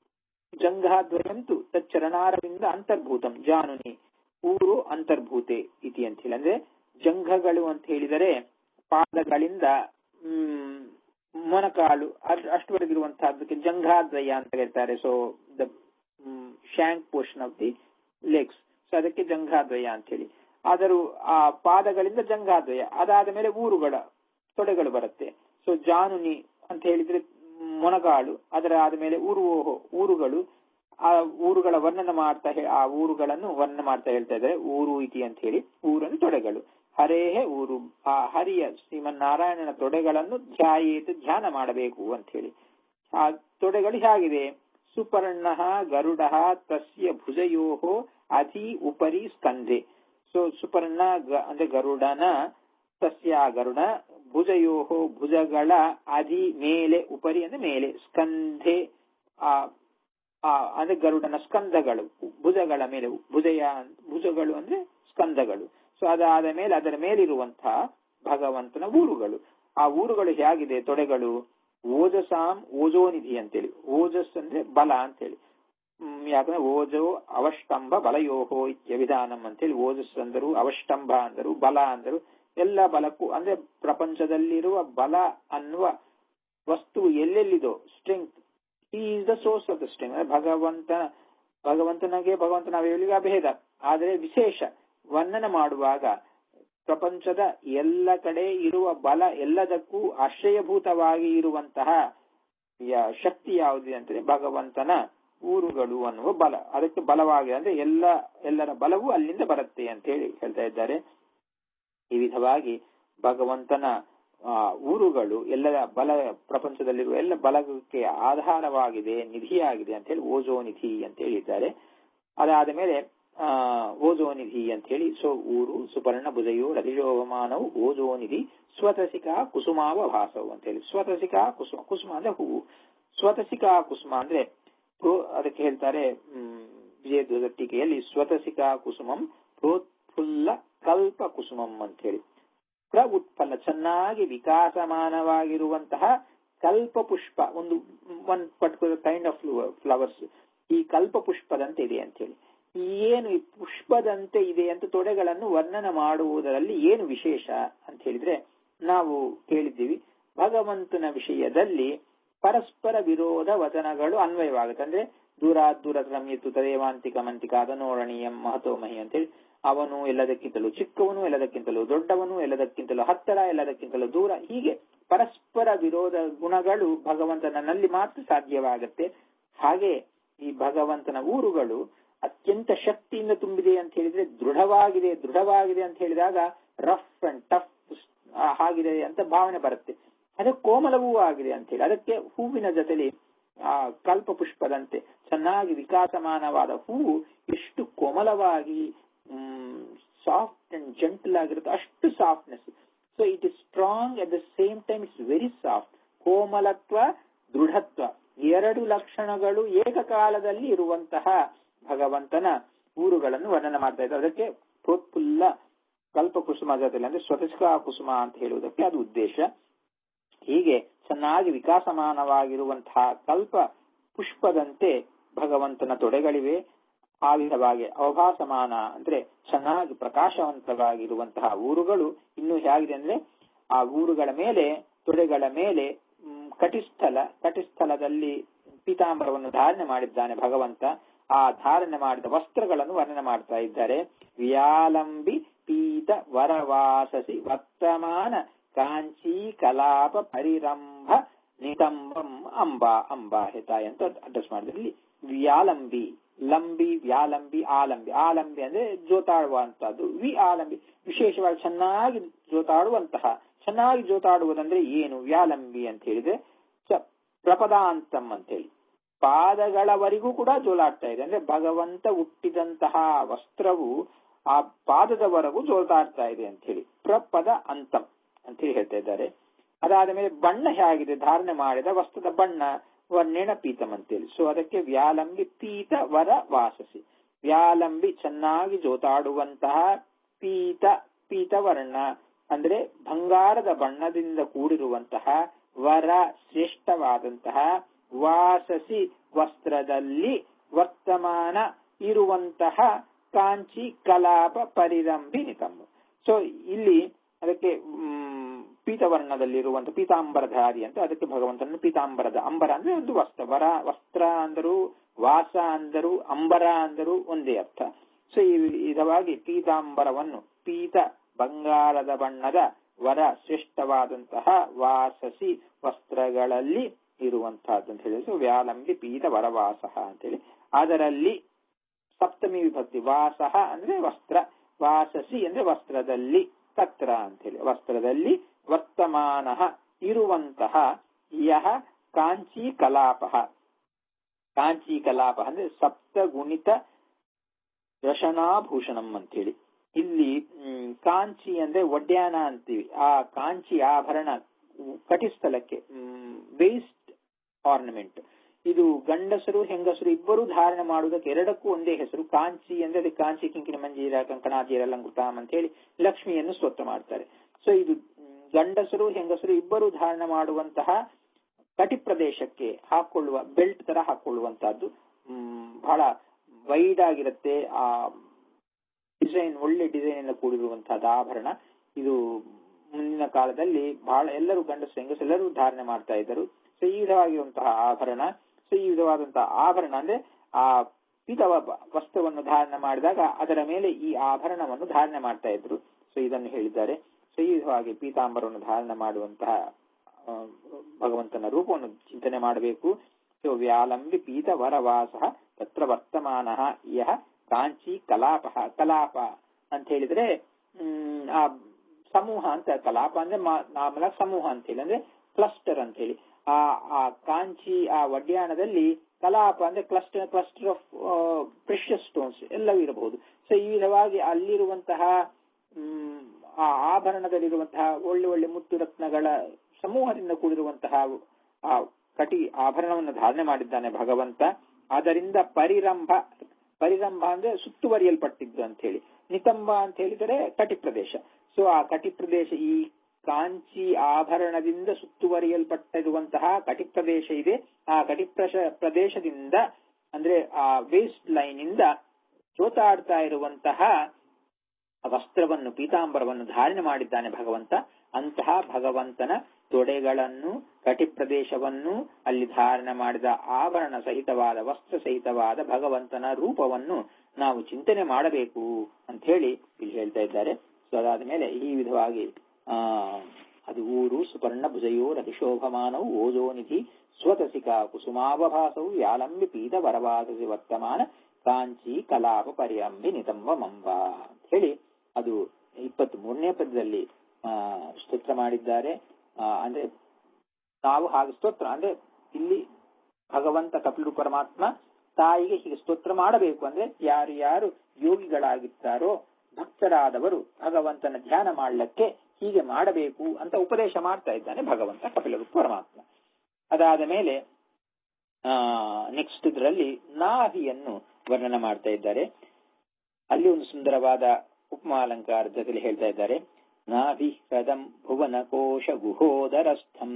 ಜಂಘಾದ್ವಯಂತು ತಚ್ಚರಣಾರವಿಂದ ಅಂತರ್ಭೂತಂ ಜಾನುನಿ ಊರು ಅಂತರ್ಭೂತೆ ಇತಿ ಅಂತ ಹೇಳಿ ಅಂದ್ರೆ ಜಂಘಗಳು ಅಂತ ಹೇಳಿದರೆ ಪಾದಗಳಿಂದ ಹ್ಮ್, ಮೊನಕಾಲು ಅದ್- ಅಷ್ಟುವರೆಗಿರುವಂತಹದ್ದಕ್ಕೆ ಜಂಘಾದ್ವಯ ಅಂತ ಹೇಳ್ತಾರೆ so the shank portion of the legs so ಅದಕ್ಕೆ ಜಂಘಾದ್ವಯ ಅಂತ ಹೇಳಿ ಆದರೂ ಆ ಪಾದಗಳಿಂದ ಜಂಘಾದ್ವಯ ಅದಾದ ಮೇಲೆ ಊರುಗಳ ತೊಡೆಗಳು ಬರುತ್ತೆ ಸೊ ಜಾನುನಿ ಅಂತ ಹೇಳಿದ್ರೆ ಮೊನಗಾಳು ಅದರ ಆದ್ಮೇಲೆ ಊರು ಊರುಗಳು ಆ ಊರುಗಳ ವರ್ಣನ ಮಾಡ್ತಾ ಹೇ- ಆ ಊರುಗಳನ್ನು ವರ್ಣನ ಮಾಡ್ತಾ ಹೇಳ್ತಾ ಇದ್ದಾರೆ ಊರು ಇತಿ ಅಂತ ಹೇಳಿ ಊರನ್ನು ತೊಡೆಗಳು ಹರೇಹೇ ಊರು ಆ ಹರಿಯ ಶ್ರೀಮನ್ನಾರಾಯಣನ ತೊಡೆಗಳನ್ನು ಧ್ಯಾಯೇತು ಧ್ಯಾನ ಮಾಡಬೇಕು ಅಂತ ಹೇಳಿ ಆ ತೊಡೆಗಳು ಹೇಗಿದೆ ಸುಪರ್ಣ ಗರುಡ ತಸ್ಯ ಭುಜಯೋ ಅತಿ ಉಪರಿ ಸ್ಕಂಧೆ ಸೊ ಸುಪರ್ಣ ಗ- ಅಂದ್ರೆ ಗರುಡನ ತಸ್ಯ ಆ ಗರುಡ ಭುಜಯೋ ಭುಜಗಳ ಅಧಿ ಮೇಲೆ ಉಪರಿ ಅಂದ್ರೆ ಮೇಲೆ ಸ್ಕಂಧೆ ಆ ಆ ಅಂದ್ರೆ ಗರುಡನ ಸ್ಕಂದಗಳು ಭುಜಗಳ ಮೇಲೆ ಭುಜಯ ಭುಜಗಳು ಅಂದ್ರೆ ಸ್ಕಂದಗಳು ಸೊ ಅದಾದ ಮೇಲೆ ಅದರ ಮೇಲಿರುವಂತಹ ಭಗವಂತನ ಊರುಗಳು ಆ ಊರುಗಳು ಹೇಗಿದೆ ತೊಡೆಗಳು ಓಜಸಾಂ ಓಜೋನಿಧಿ ಅಂತೇಳಿ ಓಜಸ್ ಅಂದ್ರೆ ಬಲ ಅಂತೇಳಿ ಹ್ಮ್, ಯಾಕಂದ್ರೆ ಓಜೋ ಅವಷ್ಟಂಭ ಬಲಯೋಹೋ ಇತ್ಯವಿಧಾನಂ ಅಂತೇಳಿ ಓಜಸ್ ಅಂದರು ಅವಷ್ಟಂಭ ಅಂದರು ಬಲ ಅಂದರು ಎಲ್ಲ ಬಲಕ್ಕೂ ಅಂದ್ರೆ ಪ್ರಪಂಚದಲ್ಲಿರುವ ಬಲ ಅನ್ನುವ ವಸ್ತು ಎಲ್ಲೆಲ್ಲಿದೋ ಸ್ಟ್ರೆಂತ್ ಈ is the source of the strength ಅಂದ್ರೆ ಭಗವಂತ ಭಗವಂತನಿಗೆ ಭಗವಂತನ ಅವಯವಳಿಗೆ ಅಭೇದ ಆದರೆ ವಿಶೇಷ ವರ್ಣನ ಮಾಡುವಾಗ ಪ್ರಪಂಚದ ಎಲ್ಲ ಕಡೆ ಇರುವ ಬಲ ಎಲ್ಲದಕ್ಕೂ ಆಶ್ರಯಭೂತವಾಗಿ ಇರುವಂತಹ ಯ- ಶಕ್ತಿ ಯಾವುದಿದೆ ಅಂದ್ರೆ ಭಗವಂತನ ಊರುಗಳು ಅನ್ನುವ ಬಲ ಅದಕ್ಕೆ ಬಲವಾಗಿ ಅಂದ್ರೆ ಎಲ್ಲ ಎಲ್ಲರ ಬಲವೂ ಅಲ್ಲಿಂದ ಬರುತ್ತೆ ಅಂತ ಹೇಳಿ ಹೇಳ್ತಾ ಇದ್ದಾರೆ ಈ ವಿಧವಾಗಿ ಭಗವಂತನ ಆ, ಊರುಗಳು ಎಲ್ಲರ ಬಲ ಪ್ರಪಂಚದಲ್ಲಿರುವ ಎಲ್ಲ ಬಲಕ್ಕೆ ಆಧಾರವಾಗಿದೆ ನಿಧಿಯಾಗಿದೆ ಅಂತ ಹೇಳಿ ಓಜೋನಿಧಿ ಅಂತ ಹೇಳಿದ್ದಾರೆ ಅದಾದ ಮೇಲೆ ಆ ಓಜೋನಿಧಿ ಅಂತ ಹೇಳಿ ಸೊ ಊರು ಸುಪರ್ಣ ಭುಜಯೋ ರತಿಶೋಭಮಾನವು ಓಜೋನಿಧಿ ಸ್ವತಸಿಕಾ ಕುಸುಮಾವ ಭಾಸವು ಅಂತ ಹೇಳಿ ಸ್ವತಸಿಕಾ ಕುಸುಮ ಕುಸುಮ ಅಂದ್ರೆ ಹೂವು ಸ್ವತಸಿಕಾ ಕುಸುಮ ಅಂದ್ರೆ ಪ್ರೋ- ಅದಕ್ಕೆ ಹೇಳ್ತಾರೆ ಹ್ಮ್, ವಿಜಯಧ್ವಜ ಟೀಕೆಯಲ್ಲಿ ಸ್ವತಸಿಕಾ ಕುಸುಮಂ ಪ್ರೋತ್ಫುಲ್ಲ ಕಲ್ಪ ಕುಸುಮಂ ಅಂತ ಹೇಳಿ ಪ್ರ ಉತ್ಪನ್ನ ಚೆನ್ನಾಗಿ ವಿಕಾಸಮಾನವಾಗಿರುವಂತಹ ಕಲ್ಪ ಪುಷ್ಪ ಒಂದು one particular kind of flowers ಈ ಕಲ್ಪ ಪುಷ್ಪದಂತೆ ಇದೆ ಅಂತ ಹೇಳಿ ಏನು ಈ ಪುಷ್ಪದಂತೆ ಇದೆ ಅಂತ ತೊಡೆಗಳನ್ನು ವರ್ಣನ ಮಾಡುವುದರಲ್ಲಿ ಏನು ವಿಶೇಷ ಅಂತ ಹೇಳಿದ್ರೆ ನಾವು ಕೇಳಿದ್ದೀವಿ ಭಗವಂತನ ವಿಷಯದಲ್ಲಿ ಪರಸ್ಪರ ವಿರೋಧ ವಚನಗಳು ಅನ್ವಯವಾಗುತ್ತೆ ಅಂದ್ರೆ ದೂರ ದೂರ ರಮ್ಯತು ತದೇವಾಂತಿಕ ಮಂತಿಕ ಅದನೋರಣೀಯಂ ಮಹತೋಮಹಿ ಅಂತೇಳಿ ಅವನು ಎಲ್ಲದಕ್ಕಿಂತಲೂ ಚಿಕ್ಕವನು ಎಲ್ಲದಕ್ಕಿಂತಲೂ ದೊಡ್ಡವನು ಎಲ್ಲದಕ್ಕಿಂತಲೂ ಹತ್ತಿರ ಎಲ್ಲದಕ್ಕಿಂತಲೂ ದೂರ ಹೀಗೆ ಪರಸ್ಪರ ವಿರೋಧ ಗುಣಗಳು ಭಗವಂತನಲ್ಲಿ ಮಾತ್ರ ಸಾಧ್ಯವಾಗುತ್ತೆ ಹಾಗೆ ಈ ಭಗವಂತನ ಊರುಗಳು ಅತ್ಯಂತ ಶಕ್ತಿಯಿಂದ ತುಂಬಿದೆ ಅಂತ ಹೇಳಿದ್ರೆ ದೃಢವಾಗಿದೆ ದೃಢವಾಗಿದೆ ಅಂತ ಹೇಳಿದಾಗ ರಫ್ ಅಂಡ್ ಟಫ್ ಆಗಿದೆ ಅಂತ ಭಾವನೆ ಬರುತ್ತೆ ಅದೇ ಕೋಮಲವೂ ಆಗಿದೆ ಅಂತ ಹೇಳಿ ಅದಕ್ಕೆ ಹೂವಿನ ಜೊತೆಲಿ ಆ ಕಲ್ಪ ಪುಷ್ಪದಂತೆ ಚೆನ್ನಾಗಿ ವಿಕಾಸಮಾನವಾದ ಹೂವು ಎಷ್ಟು ಕೋಮಲವಾಗಿ ಸಾಫ್ಟ್ ಅಂಡ್ ಜೆಂಟಲ್ ಆಗಿರುತ್ತೆ ಅಷ್ಟು softness so it is strong at the same time it's very soft ಕೋಮಲತ್ವ ದೃಢತ್ವ ಎರಡು ಲಕ್ಷಣಗಳು ಏಕಕಾಲದಲ್ಲಿ ಇರುವಂತಹ ಭಗವಂತನ ಊರುಗಳನ್ನು ವರ್ಣನೆ ಮಾಡ್ತಾ ಇದ್ದಾರೆ ಅದಕ್ಕೆ ಪ್ರೋತ್ಫುಲ್ಲ ಕಲ್ಪ ಕುಸುಮ ಜೊತೆಲಿ ಅಂದ್ರೆ ಸ್ವತಸ್ಕ ಕುಸುಮ ಅಂತ ಹೇಳುವುದಕ್ಕೆ ಅದು ಉದ್ದೇಶ ಹೀಗೆ ಚೆನ್ನಾಗಿ ವಿಕಾಸಮಾನವಾಗಿರುವಂತಹ ಕಲ್ಪ ಪುಷ್ಪದಂತೆ ಭಗವಂತನ ತೊಡೆಗಳಿವೆ ಆ ವಿಧವಾಗಿ ಅವಭಾಸಮಾನ ಅಂದ್ರೆ ಚೆನ್ನಾಗಿ ಪ್ರಕಾಶವಂತವಾಗಿರುವಂತಹ ಊರುಗಳು ಇನ್ನು ಹೇಗಿದೆ ಅಂದ್ರೆ ಆ ಊರುಗಳ ಮೇಲೆ ತೊಡೆಗಳ ಮೇಲೆ ಮ್, ಕಟಿಸ್ಥಲ ಕಟಿಸ್ಥಲದಲ್ಲಿ ಪೀತಾಂಬರವನ್ನು ಧಾರಣೆ ಮಾಡಿದ್ದಾನೆ ಭಗವಂತ ಆ ಧಾರಣೆ ಮಾಡಿದ ವಸ್ತ್ರಗಳನ್ನು ವರ್ಣನೆ ಮಾಡ್ತಾ ಇದ್ದಾರೆ ವ್ಯಾಲಂಬಿ ಪೀತ ವರವಾಸಸಿ ವರ್ತಮಾನ ಕಾಂಚಿ ಕಲಾಪ ಪರಿರಂಭ ನಿತಂಬಂ ಅಂಬಾ ಅಂಬಾ ಹೆತಾಯ್ ಅಂತ ಅಡ್ರೆಸ್ ಮಾಡಿದ್ರು ಇಲ್ಲಿ ವ್ಯಾಲಂಬಿ ಲಂಬಿ ವ್ಯಾಲಂಬಿ ಆಲಂಬಿ ಆಲಂಬಿ ಅಂದ್ರೆ ಜೋತಾಡುವಂತಹದ್ದು ವಿ ಆಲಂಬಿ ವಿಶೇಷವಾಗಿ ಚೆನ್ನಾಗಿ ಜೋತಾಡುವಂತಹ ಚೆನ್ನಾಗಿ ಜೋತಾಡುವುದಂದ್ರೆ ಏನು ವ್ಯಾಲಂಬಿ ಅಂತ ಹೇಳಿದ್ರೆ ಸ- ಪ್ರಪದಾಂತಂ ಅಂತ ಹೇಳಿ ಪಾದಗಳವರೆಗೂ ಕೂಡ ಜೋಲಾಡ್ತಾ ಇದೆ ಅಂದ್ರೆ ಭಗವಂತ ಹುಟ್ಟಿದಂತಹ ವಸ್ತ್ರವು ಆ ಪಾದದವರೆಗೂ ಜೋತಾಡ್ತಾ ಇದೆ ಅಂತ ಹೇಳಿ ಪ್ರಪದ ಅಂತಂ ಅಂತ ಹೇಳಿ ಹೇಳ್ತಾ ಇದ್ದಾರೆ ಅದಾದ ಮೇಲೆ ಬಣ್ಣ ಹೇಗಿದೆ ಧಾರಣೆ ಮಾಡಿದ ವಸ್ತ್ರದ ಬಣ್ಣ ವರ್ಣೇಣ ಪೀತಂ ಅಂತೇಳಿ ಸೊ ಅದಕ್ಕೆ ವ್ಯಾಲಂಬಿ ಪೀತ ವರ ವಾಸಸಿ ವ್ಯಾಲಂಬಿ ಚೆನ್ನಾಗಿ ಜೋತಾಡುವಂತಹ ಪೀತ ಪೀತವರ್ಣ ಅಂದ್ರೆ ಬಂಗಾರದ ಬಣ್ಣದಿಂದ ಕೂಡಿರುವಂತಹ ವರ ಶ್ರೇಷ್ಠವಾದಂತಹ ವಾಸಸಿ ವಸ್ತ್ರದಲ್ಲಿ ವರ್ತಮಾನ ಇರುವಂತಹ ಕಾಂಚಿ ಕಲಾಪ ಪರಿರಂಭಿ ನಿತಮ್ಮು ಸೊ ಇಲ್ಲಿ ಅದಕ್ಕೆ ಮ್, ಪೀತವರ್ಣದಲ್ಲಿರುವಂತ ಪೀತಾಂಬರಧಾರಿ ಅಂತ ಅದಕ್ಕೆ ಭಗವಂತನ ಪೀತಾಂಬರದ ಅಂಬರ ಅಂದ್ರೆ ಒಂದು ವಸ್ತ್ರ ವರ ವಸ್ತ್ರ ಅಂದರು ವಾಸ ಅಂದರು ಅಂಬರ ಅಂದರು ಒಂದೇ ಅರ್ಥ ಸೊ ಈ ವಿಧವಾಗಿ ಪೀತಾಂಬರವನ್ನು ಪೀತ ಬಂಗಾರದ ಬಣ್ಣದ ವರ ಶ್ರೇಷ್ಠವಾದಂತಹ ವಾಸಸಿ ವಸ್ತ್ರಗಳಲ್ಲಿ ಇರುವಂತಹದ್ದು ಅಂತ ಹೇಳಿ ಸೊ ವ್ಯಾಲಂಬಿ ಪೀತ ವರವಾಸ ಅಂತೇಳಿ ಅದರಲ್ಲಿ ಸಪ್ತಮಿ ವಿಭಕ್ತಿ ವಾಸಃ ಅಂದ್ರೆ ವಸ್ತ್ರ ವಾಸಸಿ ಅಂದ್ರೆ ವಸ್ತ್ರದಲ್ಲಿ ತತ್ರ ಅಂತೇಳಿ ವಸ್ತ್ರದಲ್ಲಿ ವರ್ತಮಾನ ಇರುವಂತಹ ಯಹ ಕಾಂಚಿ ಕಲಾಪ ಕಾಂಚಿ ಕಲಾಪ ಅಂದ್ರೆ ಸಪ್ತಗುಣಿತ ರಶನಾಭೂಷಣಂ ಅಂತೇಳಿ ಇಲ್ಲಿ ಮ್, ಕಾಂಚಿ ಅಂದ್ರೆ ಒಡ್ಯಾನ ಅಂತೀವಿ ಆ ಕಾಂಚಿ ಆಭರಣ ಕಟಿಸ್ಥಲಕ್ಕೆ ವೇಸ್ಟ್ ಆರ್ನಮೆಂಟ್ ಇದು ಗಂಡಸರು ಹೆಂಗಸರು ಇಬ್ಬರು ಧಾರಣೆ ಮಾಡುವುದಕ್ಕೆ ಎರಡಕ್ಕೂ ಒಂದೇ ಹೆಸರು ಕಾಂಚಿ ಅಂದ್ರೆ ಅದಕ್ಕೆ ಕಾಂಚಿ ಕಿಂಕಿನ ಮಂಜೀರ ಕಂಕಣಾಜೀರ ಲಂಕೃತಾಮ್ ಅಂತ ಹೇಳಿ ಲಕ್ಷ್ಮಿಯನ್ನು ಸ್ತೋತ್ರ ಮಾಡ್ತಾರೆ ಸೊ ಇದು ಮ್, ಗಂಡಸರು ಹೆಂಗಸರು ಇಬ್ಬರು ಧಾರಣೆ ಮಾಡುವಂತಹ ಕಟಿ ಪ್ರದೇಶಕ್ಕೆ ಹಾಕೊಳ್ಳುವ ಬೆಲ್ಟ್ ತರ ಹಾಕೊಳ್ಳುವಂತಹದ್ದು ಮ್, ಬಹಳ ವೈಡ್ ಆಗಿರುತ್ತೆ ಆ ಡಿಸೈನ್ ಒಳ್ಳೆ ಡಿಸೈನ್ ಇಂದ ಕೂಡಿರುವಂತಹದ್ದು ಆಭರಣ ಇದು ಮುಂದಿನ ಕಾಲದಲ್ಲಿ ಬಹಳ ಎಲ್ಲರೂ ಗಂಡಸು ಹೆಂಗಸು ಎಲ್ಲರೂ ಧಾರಣೆ ಮಾಡ್ತಾ ಇದ್ದರು ಸೊ ಈ ವಿಧವಾಗಿರುವಂತಹ ಆಭರಣ ಸೊ ಈ ವಿಧವಾದಂತಹ ಆಭರಣ ಅಂದ್ರೆ ಆ ಪೀತ ವ- ವಸ್ತ್ರವನ್ನು ಧಾರಣೆ ಮಾಡಿದಾಗ ಅದರ ಮೇಲೆ ಈ ಆಭರಣವನ್ನು ಧಾರಣೆ ಮಾಡ್ತಾ ಇದ್ರು ಸೊ ಇದನ್ನು ಹೇಳಿದ್ದಾರೆ ಸೊ ಈ ವಿಧವಾಗಿ ಪೀತಾಂಬರವನ್ನು ಧಾರಣೆ ಮಾಡುವಂತಹ ಆ, ಭಗವಂತನ ರೂಪವನ್ನು ಚಿಂತನೆ ಮಾಡಬೇಕು ಸೊ ವ್ಯಾಲಂಬಿ ಪೀತ ವರವಾಸ ತತ್ರ ವರ್ತಮಾನ ಯಹ ಕಾಂಚಿ ಕಲಾಪ ಕಲಾಪ ಅಂತ ಹೇಳಿದ್ರೆ ಹ್ಮ್, ಆ ಸಮೂಹ ಅಂತ ಕಲಾಪ ಅಂದ್ರೆ ನಾರ್ಮಲ್ ಸಮೂಹ ಅಂತ ಹೇಳಿ ಅಂದ್ರೆ ಕ್ಲಸ್ಟರ್ ಅಂತ ಹೇಳಿ ಆ ಆ ಕಾಂಚಿ ಆ ಒಡ್ಯಾಣದಲ್ಲಿ ಕಲಾಪ ಅಂದ್ರೆ cluster cluster of precious stones ಎಲ್ಲವೂ ಇರಬಹುದು ಸೊ ಈ ವಿಧವಾಗಿ ಅಲ್ಲಿರುವಂತಹ ಹ್ಮ್, ಆ ಆಭರಣದಲ್ಲಿರುವಂತಹ ಒಳ್ಳೆ ಒಳ್ಳೆ ಮುತ್ತು ರತ್ನಗಳ ಸಮೂಹದಿಂದ ಕೂಡಿರುವಂತಹ ಆ ಕಟಿ ಆಭರಣವನ್ನು ಧಾರಣೆ ಮಾಡಿದ್ದಾನೆ ಭಗವಂತ ಅದರಿಂದ ಪರಿರಂಭ ಪರಿರಂಭ ಅಂದ್ರೆ ಸುತ್ತುವರಿಯಲ್ಪಟ್ಟಿದ್ದು ಅಂತ ಹೇಳಿ ನಿತಂಬ ಅಂತ ಹೇಳಿದರೆ ಕಟಿ ಪ್ರದೇಶ ಸೊ ಆ ಕಟಿ ಪ್ರದೇಶ ಈ ಕಾಂಚಿ ಆಭರಣದಿಂದ ಸುತ್ತುವರಿಯಲ್ಪಟ್ಟಿರುವಂತಹ ಕಟಿ ಪ್ರದೇಶ ಇದೆ ಆ ಕಟಿ ಪ್ರಶ- ಪ್ರದೇಶದಿಂದ ಅಂದ್ರೆ ಆ ವೇಸ್ಟ್ ಲೈನ್ ಇಂದ ಜೋತಾಡ್ತಾ ಇರುವಂತಹ ವಸ್ತ್ರವನ್ನು ಪೀತಾಂಬರವನ್ನು ಧಾರಣೆ ಮಾಡಿದ್ದಾನೆ ಭಗವಂತ ಅಂತಹ ಭಗವಂತನ ತೊಡೆಗಳನ್ನು ಕಟಿ ಪ್ರದೇಶವನ್ನು ಅಲ್ಲಿ ಧಾರಣೆ ಮಾಡಿದ ಆಭರಣ ಸಹಿತವಾದ ವಸ್ತ್ರ ಸಹಿತವಾದ ಭಗವಂತನ ರೂಪವನ್ನು ನಾವು ಚಿಂತನೆ ಮಾಡಬೇಕು ಅಂತ ಹೇಳಿ ಇಲ್ಲಿ ಹೇಳ್ತಾ ಇದ್ದಾರೆ ಸೊ ಅದಾದ ಮೇಲೆ ಈ ವಿಧವಾಗಿ ಆ ಅದು ಊರು ಸುಪರ್ಣ ಭುಜಯೋರ ಶೋಭಮಾನವು ಓಜೋನಿಧಿ ಸ್ವತಸಿಕಾ ಕುಸುಮಾವಭಾಸವು ವ್ಯಾಲಂಬಿ ಪೀತ ವರವಾಸಸಿ ವರ್ತಮಾನ ಕಾಂಚಿ ಕಲಾಪ ಪರಿಯಂಬಿ ನಿತಂಬ ಮಂಬ ಅಂತ ಹೇಳಿ ಅದು ಇಪ್ಪತ್ತ್ ಮೂರನೇ ಪದ್ಯದಲ್ಲಿ ಆ ಸ್ತೋತ್ರ ಮಾಡಿದ್ದಾರೆ ಆ, ಅಂದ್ರೆ ನಾವು ಹಾಗೆ ಸ್ತೋತ್ರ ಅಂದ್ರೆ ಇಲ್ಲಿ ಭಗವಂತ ಕಪಿಲು ಪರಮಾತ್ಮ ತಾಯಿಗೆ ಹೀಗೆ ಸ್ತೋತ್ರ ಮಾಡಬೇಕು ಅಂದ್ರೆ ಯಾರು ಯಾರು ಯೋಗಿಗಳಾಗಿರ್ತಾರೋ ಭಕ್ತರಾದವರು ಭಗವಂತನ ಧ್ಯಾನ ಮಾಡ್ಲಿಕ್ಕೆ ಹೀಗೆ ಮಾಡಬೇಕು ಅಂತ ಉಪದೇಶ ಮಾಡ್ತಾ ಇದ್ದಾನೆ ಭಗವಂತ ಕಪಿಲ ಪರಮಾತ್ಮ ಅದಾದ ಮೇಲೆ ಆ ನೆಕ್ಸ್ಟ್ ಇದರಲ್ಲಿ ನಾಭಿಯನ್ನು ವರ್ಣನ ಮಾಡ್ತಾ ಇದ್ದಾರೆ ಅಲ್ಲಿ ಒಂದು ಸುಂದರವಾದ ಉಪಮಾಲಂಕಾರದ ಜೊತೆಲಿ ಹೇಳ್ತಾ ಇದ್ದಾರೆ ನಾಭಿ ಹೃದಂ ಭುವನ ಕೋಶ ಗುಹೋದರಸ್ಥಂ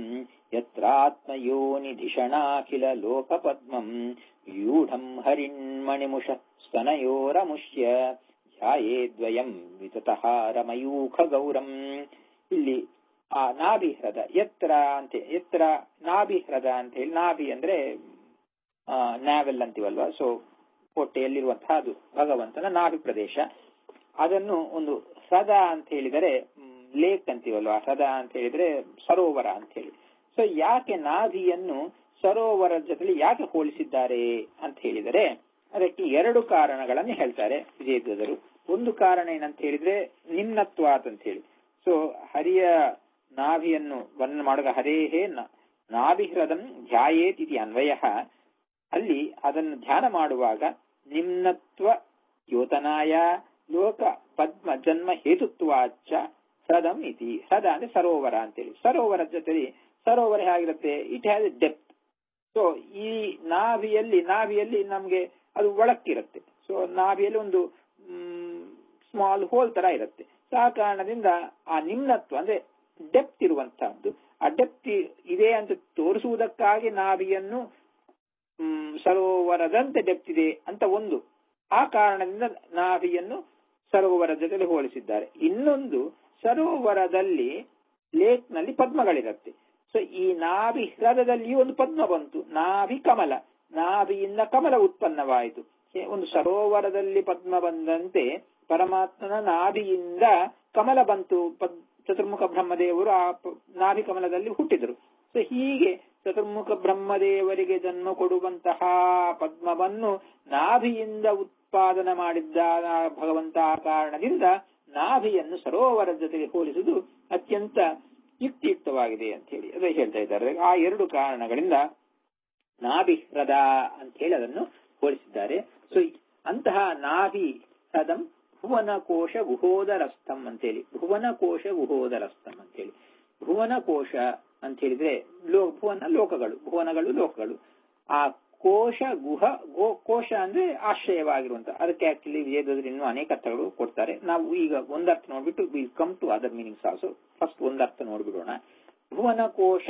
ಯತ್ರಾತ್ಮಯೋನಿಧಿಷಣಾಖಿಲ ಲೋಕಪದ್ಮಂ ಯೂಢಂ ಹರಿಣ್ಮಣಿಮುಷ ಸ್ತನಯೋರಮುಷ್ಯ ಧ್ಯಾಯೇದ್ವಯಂ ವಿತತಃ ರಮಯೂಖ ಗೌರಂ ಇಲ್ಲಿ ಆ ನಾಭಿ ಹೃದ ಎತ್ರ ಅಂತ ಎತ್ರ ನಾಭಿ ಹೃದ ಅಂತ ಹೇಳಿ ನಾಭಿ ಅಂದ್ರೆ ನ್ಯಾವೆಲ್ ಅಂತೀವಲ್ವಾ ಸೊ ಹೊಟ್ಟೆಯಲ್ಲಿರುವಂತಹ ಅದು ಭಗವಂತನ ನಾಭಿ ಪ್ರದೇಶ ಅದನ್ನು ಒಂದು ಹೃದ ಅಂತ ಹೇಳಿದರೆ ಲೇಕ್ ಅಂತೀವಲ್ವಾ ಹೃದ ಅಂತ ಹೇಳಿದ್ರೆ ಸರೋವರ ಅಂತ ಹೇಳಿ ಸೊ ಯಾಕೆ ನಾಭಿಯನ್ನು ಸರೋವರದ ಜೊತೆಲಿ ಯಾಕೆ ಹೋಲಿಸಿದ್ದಾರೆ ಅಂತ ಹೇಳಿದರೆ ಅದಕ್ಕೆ ಎರಡು ಕಾರಣಗಳನ್ನು ಹೇಳ್ತಾರೆ ವಿಜಯಧ್ವಜರು ಒಂದು ಕಾರಣ ಏನಂತ ಹೇಳಿದ್ರೆ ನಿಮ್ನತ್ವಾತ್ ಅಂತ ಹೇಳಿ ಸೊ ಹರಿಯ ನಾಭಿಯನ್ನು ವರ್ಣನೆ ಮಾಡುವಾಗ ಹರೇಹೇ ನಾಭಿಹೃದಂ ಧ್ಯಾಯೇತ್ ಇತಿ ಅನ್ವಯ ಅಲ್ಲಿ ಅದನ್ನು ಧ್ಯಾನ ಮಾಡುವಾಗ ನಿಮ್ನತ್ವ ಯೋತನಾಯ ಲೋಕ ಪದ್ಮ ಜನ್ಮ ಹೇತುತ್ವಾಚ ಹೃದಂ ಇತಿ ಹೃದ ಅಂದ್ರೆ ಸರೋವರ ಅಂತೇಳಿ ಸರೋವರದ ಜೊತೆಲಿ ಸರೋವರ ಹೇಗಿರುತ್ತೆ ಇಟ್ ಹ್ಯಾಸ್ ಡೆಪ್ತ್ ಸೊ ಈ ನಾಭಿಯಲ್ಲಿ ನಾಭಿಯಲ್ಲಿ ನಮ್ಗೆ ಅದು ಒಳಕ್ಕಿರುತ್ತೆ ಸೊ ನಾಭಿಯಲ್ಲಿ ಒಂದು ಸ್ಮಾಲ್ ಹೋಲ್ ತರ ಇರುತ್ತೆ ಸೊ ಆ ಕಾರಣದಿಂದ ಆ ನಿಮ್ನತ್ವ ಅಂದ್ರೆ ಡೆಪ್ತ್ ಇರುವಂತಹದ್ದು ಆ ಡೆಪ್ತ್ ಇದೆ ಅಂತ ತೋರಿಸುವುದಕ್ಕಾಗಿ ನಾಭಿಯನ್ನು ಹ್ಮ್, ಸರೋವರದಂತೆ ಡೆಪ್ತ್ ಇದೆ ಅಂತ ಒಂದು ಆ ಕಾರಣದಿಂದ ನಾಭಿಯನ್ನು ಸರೋವರದ ಜೊತೆಲಿ ಹೋಲಿಸಿದ್ದಾರೆ ಇನ್ನೊಂದು ಸರೋವರದಲ್ಲಿ ಲೇಕ್ ನಲ್ಲಿ ಪದ್ಮಗಳಿರುತ್ತೆ ಸೊ ಈ ನಾಭಿ ಹೃದಯದಲ್ಲಿಯೂ ಒಂದು ಪದ್ಮ ಬಂತು ನಾಭಿ ಕಮಲ ನಾಭಿಯಿಂದ ಕಮಲ ಉತ್ಪನ್ನವಾಯಿತು ಹೇ- ಒಂದು ಸರೋವರದಲ್ಲಿ ಪದ್ಮ ಬಂದಂತೆ ಪರಮಾತ್ಮನ ನಾಭಿಯಿಂದ ಕಮಲ ಬಂತು ಪದ್ ಚತುರ್ಮುಖ ಬ್ರಹ್ಮದೇವರು ಆ ಪ- ನಾಭಿ ಕಮಲದಲ್ಲಿ ಹುಟ್ಟಿದರು ಸೊ ಹೀಗೆ ಚತುರ್ಮುಖ ಬ್ರಹ್ಮದೇವರಿಗೆ ಜನ್ಮ ಕೊಡುವಂತಹ ಪದ್ಮವನ್ನು ನಾಭಿಯಿಂದ ಉತ್ಪಾದನೆ ಮಾಡಿದ್ದ ಭಗವಂತ ಆ ಕಾರಣದಿಂದ ನಾಭಿಯನ್ನು ಸರೋವರದ ಜೊತೆಗೆ ಹೋಲಿಸುವುದು ಅತ್ಯಂತ ಯುಕ್ತಿಯುಕ್ತವಾಗಿದೆ ಅಂತ ಹೇಳಿ ಅದೇ ಹೇಳ್ತಾ ಇದ್ದಾರೆ ಆ ಎರಡು ಕಾರಣಗಳಿಂದ ನಾಭಿ ಹೃದ ಅಂತ ಹೇಳಿ ಅದನ್ನು ಹೋಲಿಸಿದ್ದಾರೆ ಸೊ ಅಂತಹ ನಾಭಿ ಹೃದಂ ಭುವನ ಕೋಶ ಗುಹೋದರಸ್ಥಂ ಅಂತೇಳಿ ಭುವನ ಕೋಶ ಗುಹೋದರಸ್ಥಂ ಅಂತೇಳಿ ಭುವನ ಕೋಶ ಅಂತ ಹೇಳಿದ್ರೆ ಲೋ ಭುವನ ಲೋಕಗಳು ಭುವನಗಳು ಲೋಕಗಳು ಆ ಕೋಶ ಗುಹ ಗೋ ಕೋಶ ಅಂದ್ರೆ ಆಶ್ರಯವಾಗಿರುವಂತ ಅದಕ್ಕೆ ಆಕ್ಚುಲಿ ವೇದದಲ್ಲಿ ಇನ್ನೂ ಅನೇಕ ಅರ್ಥಗಳು ಕೊಡ್ತಾರೆ ನಾವು ಈಗ ಒಂದರ್ಥ ನೋಡ್ಬಿಟ್ಟು will come to other meanings also first ಒಂದರ್ಥ ನೋಡ್ಬಿಡೋಣ ಭುವನ ಕೋಶ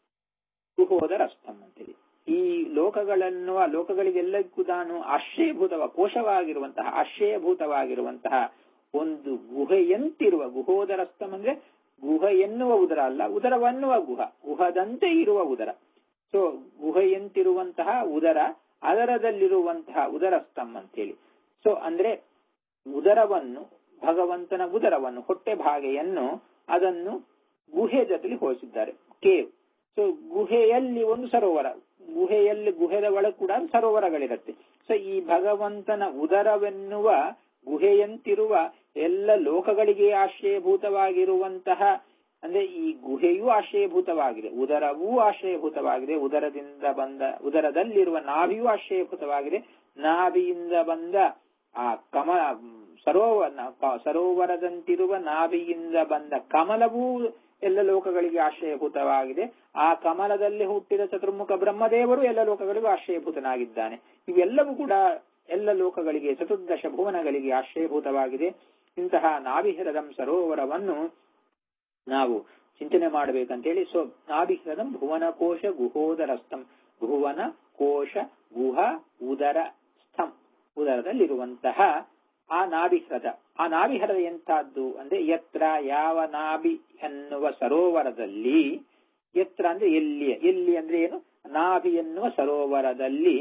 ಗುಹೋದರಸ್ಥಂ ಅಂತೇಳಿ ಈ ಲೋಕಗಳನ್ನುವ ಲೋಕಗಳಿಗೆಲ್ಲಕ್ಕೂ ತಾನು ಆಶ್ರಯಭೂತವ ಕೋಶವಾಗಿರುವಂತಹ ಆಶ್ರಯಭೂತವಾಗಿರುವಂತಹ ಒಂದು ಗುಹೆಯಂತಿರುವ ಗುಹೋದರಸ್ಥಂ ಅಂದ್ರೆ ಗುಹ ಎನ್ನುವ ಉದರ ಅಲ್ಲ ಉದರವನ್ನುವ ಗುಹ ಗುಹದಂತೆ ಇರುವ ಉದರ ಸೊ ಗುಹೆಯಂತಿರುವಂತಹ ಉದರ ಅದರದಲ್ಲಿರುವಂತಹ ಉದರಸ್ತಂ ಅಂತೇಳಿ ಸೊ ಅಂದ್ರೆ ಉದರವನ್ನು ಭಗವಂತನ ಉದರವನ್ನು ಹೊಟ್ಟೆ ಭಾಗೆಯನ್ನು ಅದನ್ನು ಗುಹೆ ಜೊತೆಲಿ ಹೋಲಿಸಿದ್ದಾರೆ ಕೇವ್ ಸೊ ಗುಹೆಯಲ್ಲಿ ಒಂದು ಸರೋವರ ಗುಹೆಯಲ್ಲಿ ಗುಹೆದ ಒಳಗೆ ಕೂಡ ಸರೋವರಗಳಿರುತ್ತೆ ಸೊ ಈ ಭಗವಂತನ ಉದರವೆನ್ನುವ ಗುಹೆಯಂತಿರುವ ಎಲ್ಲ ಲೋಕಗಳಿಗೆ ಆಶ್ರಯಭೂತವಾಗಿರುವಂತಹ ಅಂದ್ರೆ ಈ ಗುಹೆಯೂ ಆಶ್ರಯಭೂತವಾಗಿದೆ ಉದರವೂ ಆಶ್ರಯಭೂತವಾಗಿದೆ ಉದರದಿಂದ ಬಂದ ಉದರದಲ್ಲಿರುವ ನಾಭಿಯೂ ಆಶ್ರಯಭೂತವಾಗಿದೆ ನಾಭಿಯಿಂದ ಬಂದ ಆ ಕಮ ಸರೋವರ ಸರೋವರದಂತಿರುವ ನಾಭಿಯಿಂದ ಬಂದ ಕಮಲವೂ ಎಲ್ಲ ಲೋಕಗಳಿಗೆ ಆಶ್ರಯಭೂತವಾಗಿದೆ ಆ ಕಮಲದಲ್ಲಿ ಹುಟ್ಟಿದ ಚತುರ್ಮುಖ ಬ್ರಹ್ಮದೇವರು ಎಲ್ಲ ಲೋಕಗಳಿಗೂ ಆಶ್ರಯಭೂತನಾಗಿದ್ದಾನೆ ಇವೆಲ್ಲವೂ ಕೂಡ ಎಲ್ಲ ಲೋಕಗಳಿಗೆ ಚತುರ್ದಶ ಭುವನಗಳಿಗೆ ಆಶ್ರಯಭೂತವಾಗಿದೆ ಇಂತಹ ನಾಭಿಹೃದಂ ಸರೋವರವನ್ನು ನಾವು ಚಿಂತನೆ ಮಾಡಬೇಕಂತೇಳಿ ಸೊ ನಾಭಿಹೃದಂ ಭುವನ ಕೋಶ ಗುಹೋದರಸ್ಥಂ ಭುವನ ಕೋಶ ಗುಹ ಉದರ ಸ್ಥಂ ಉದರದಲ್ಲಿರುವಂತಹ ಆ ನಾಭಿಹೃದ ಆ ನಾಭಿಹೃದ ಎಂತಹದ್ದು ಅಂದ್ರೆ ಎತ್ರ ಯಾವ ನಾಭಿ ಎನ್ನುವ ಸರೋವರದಲ್ಲಿ ಎತ್ರ ಅಂದ್ರೆ ಎಲ್ಲಿ ಎಲ್ಲಿ ಅಂದ್ರೆ ಏನು ನಾಭಿ ಎನ್ನುವ ಸರೋವರದಲ್ಲಿ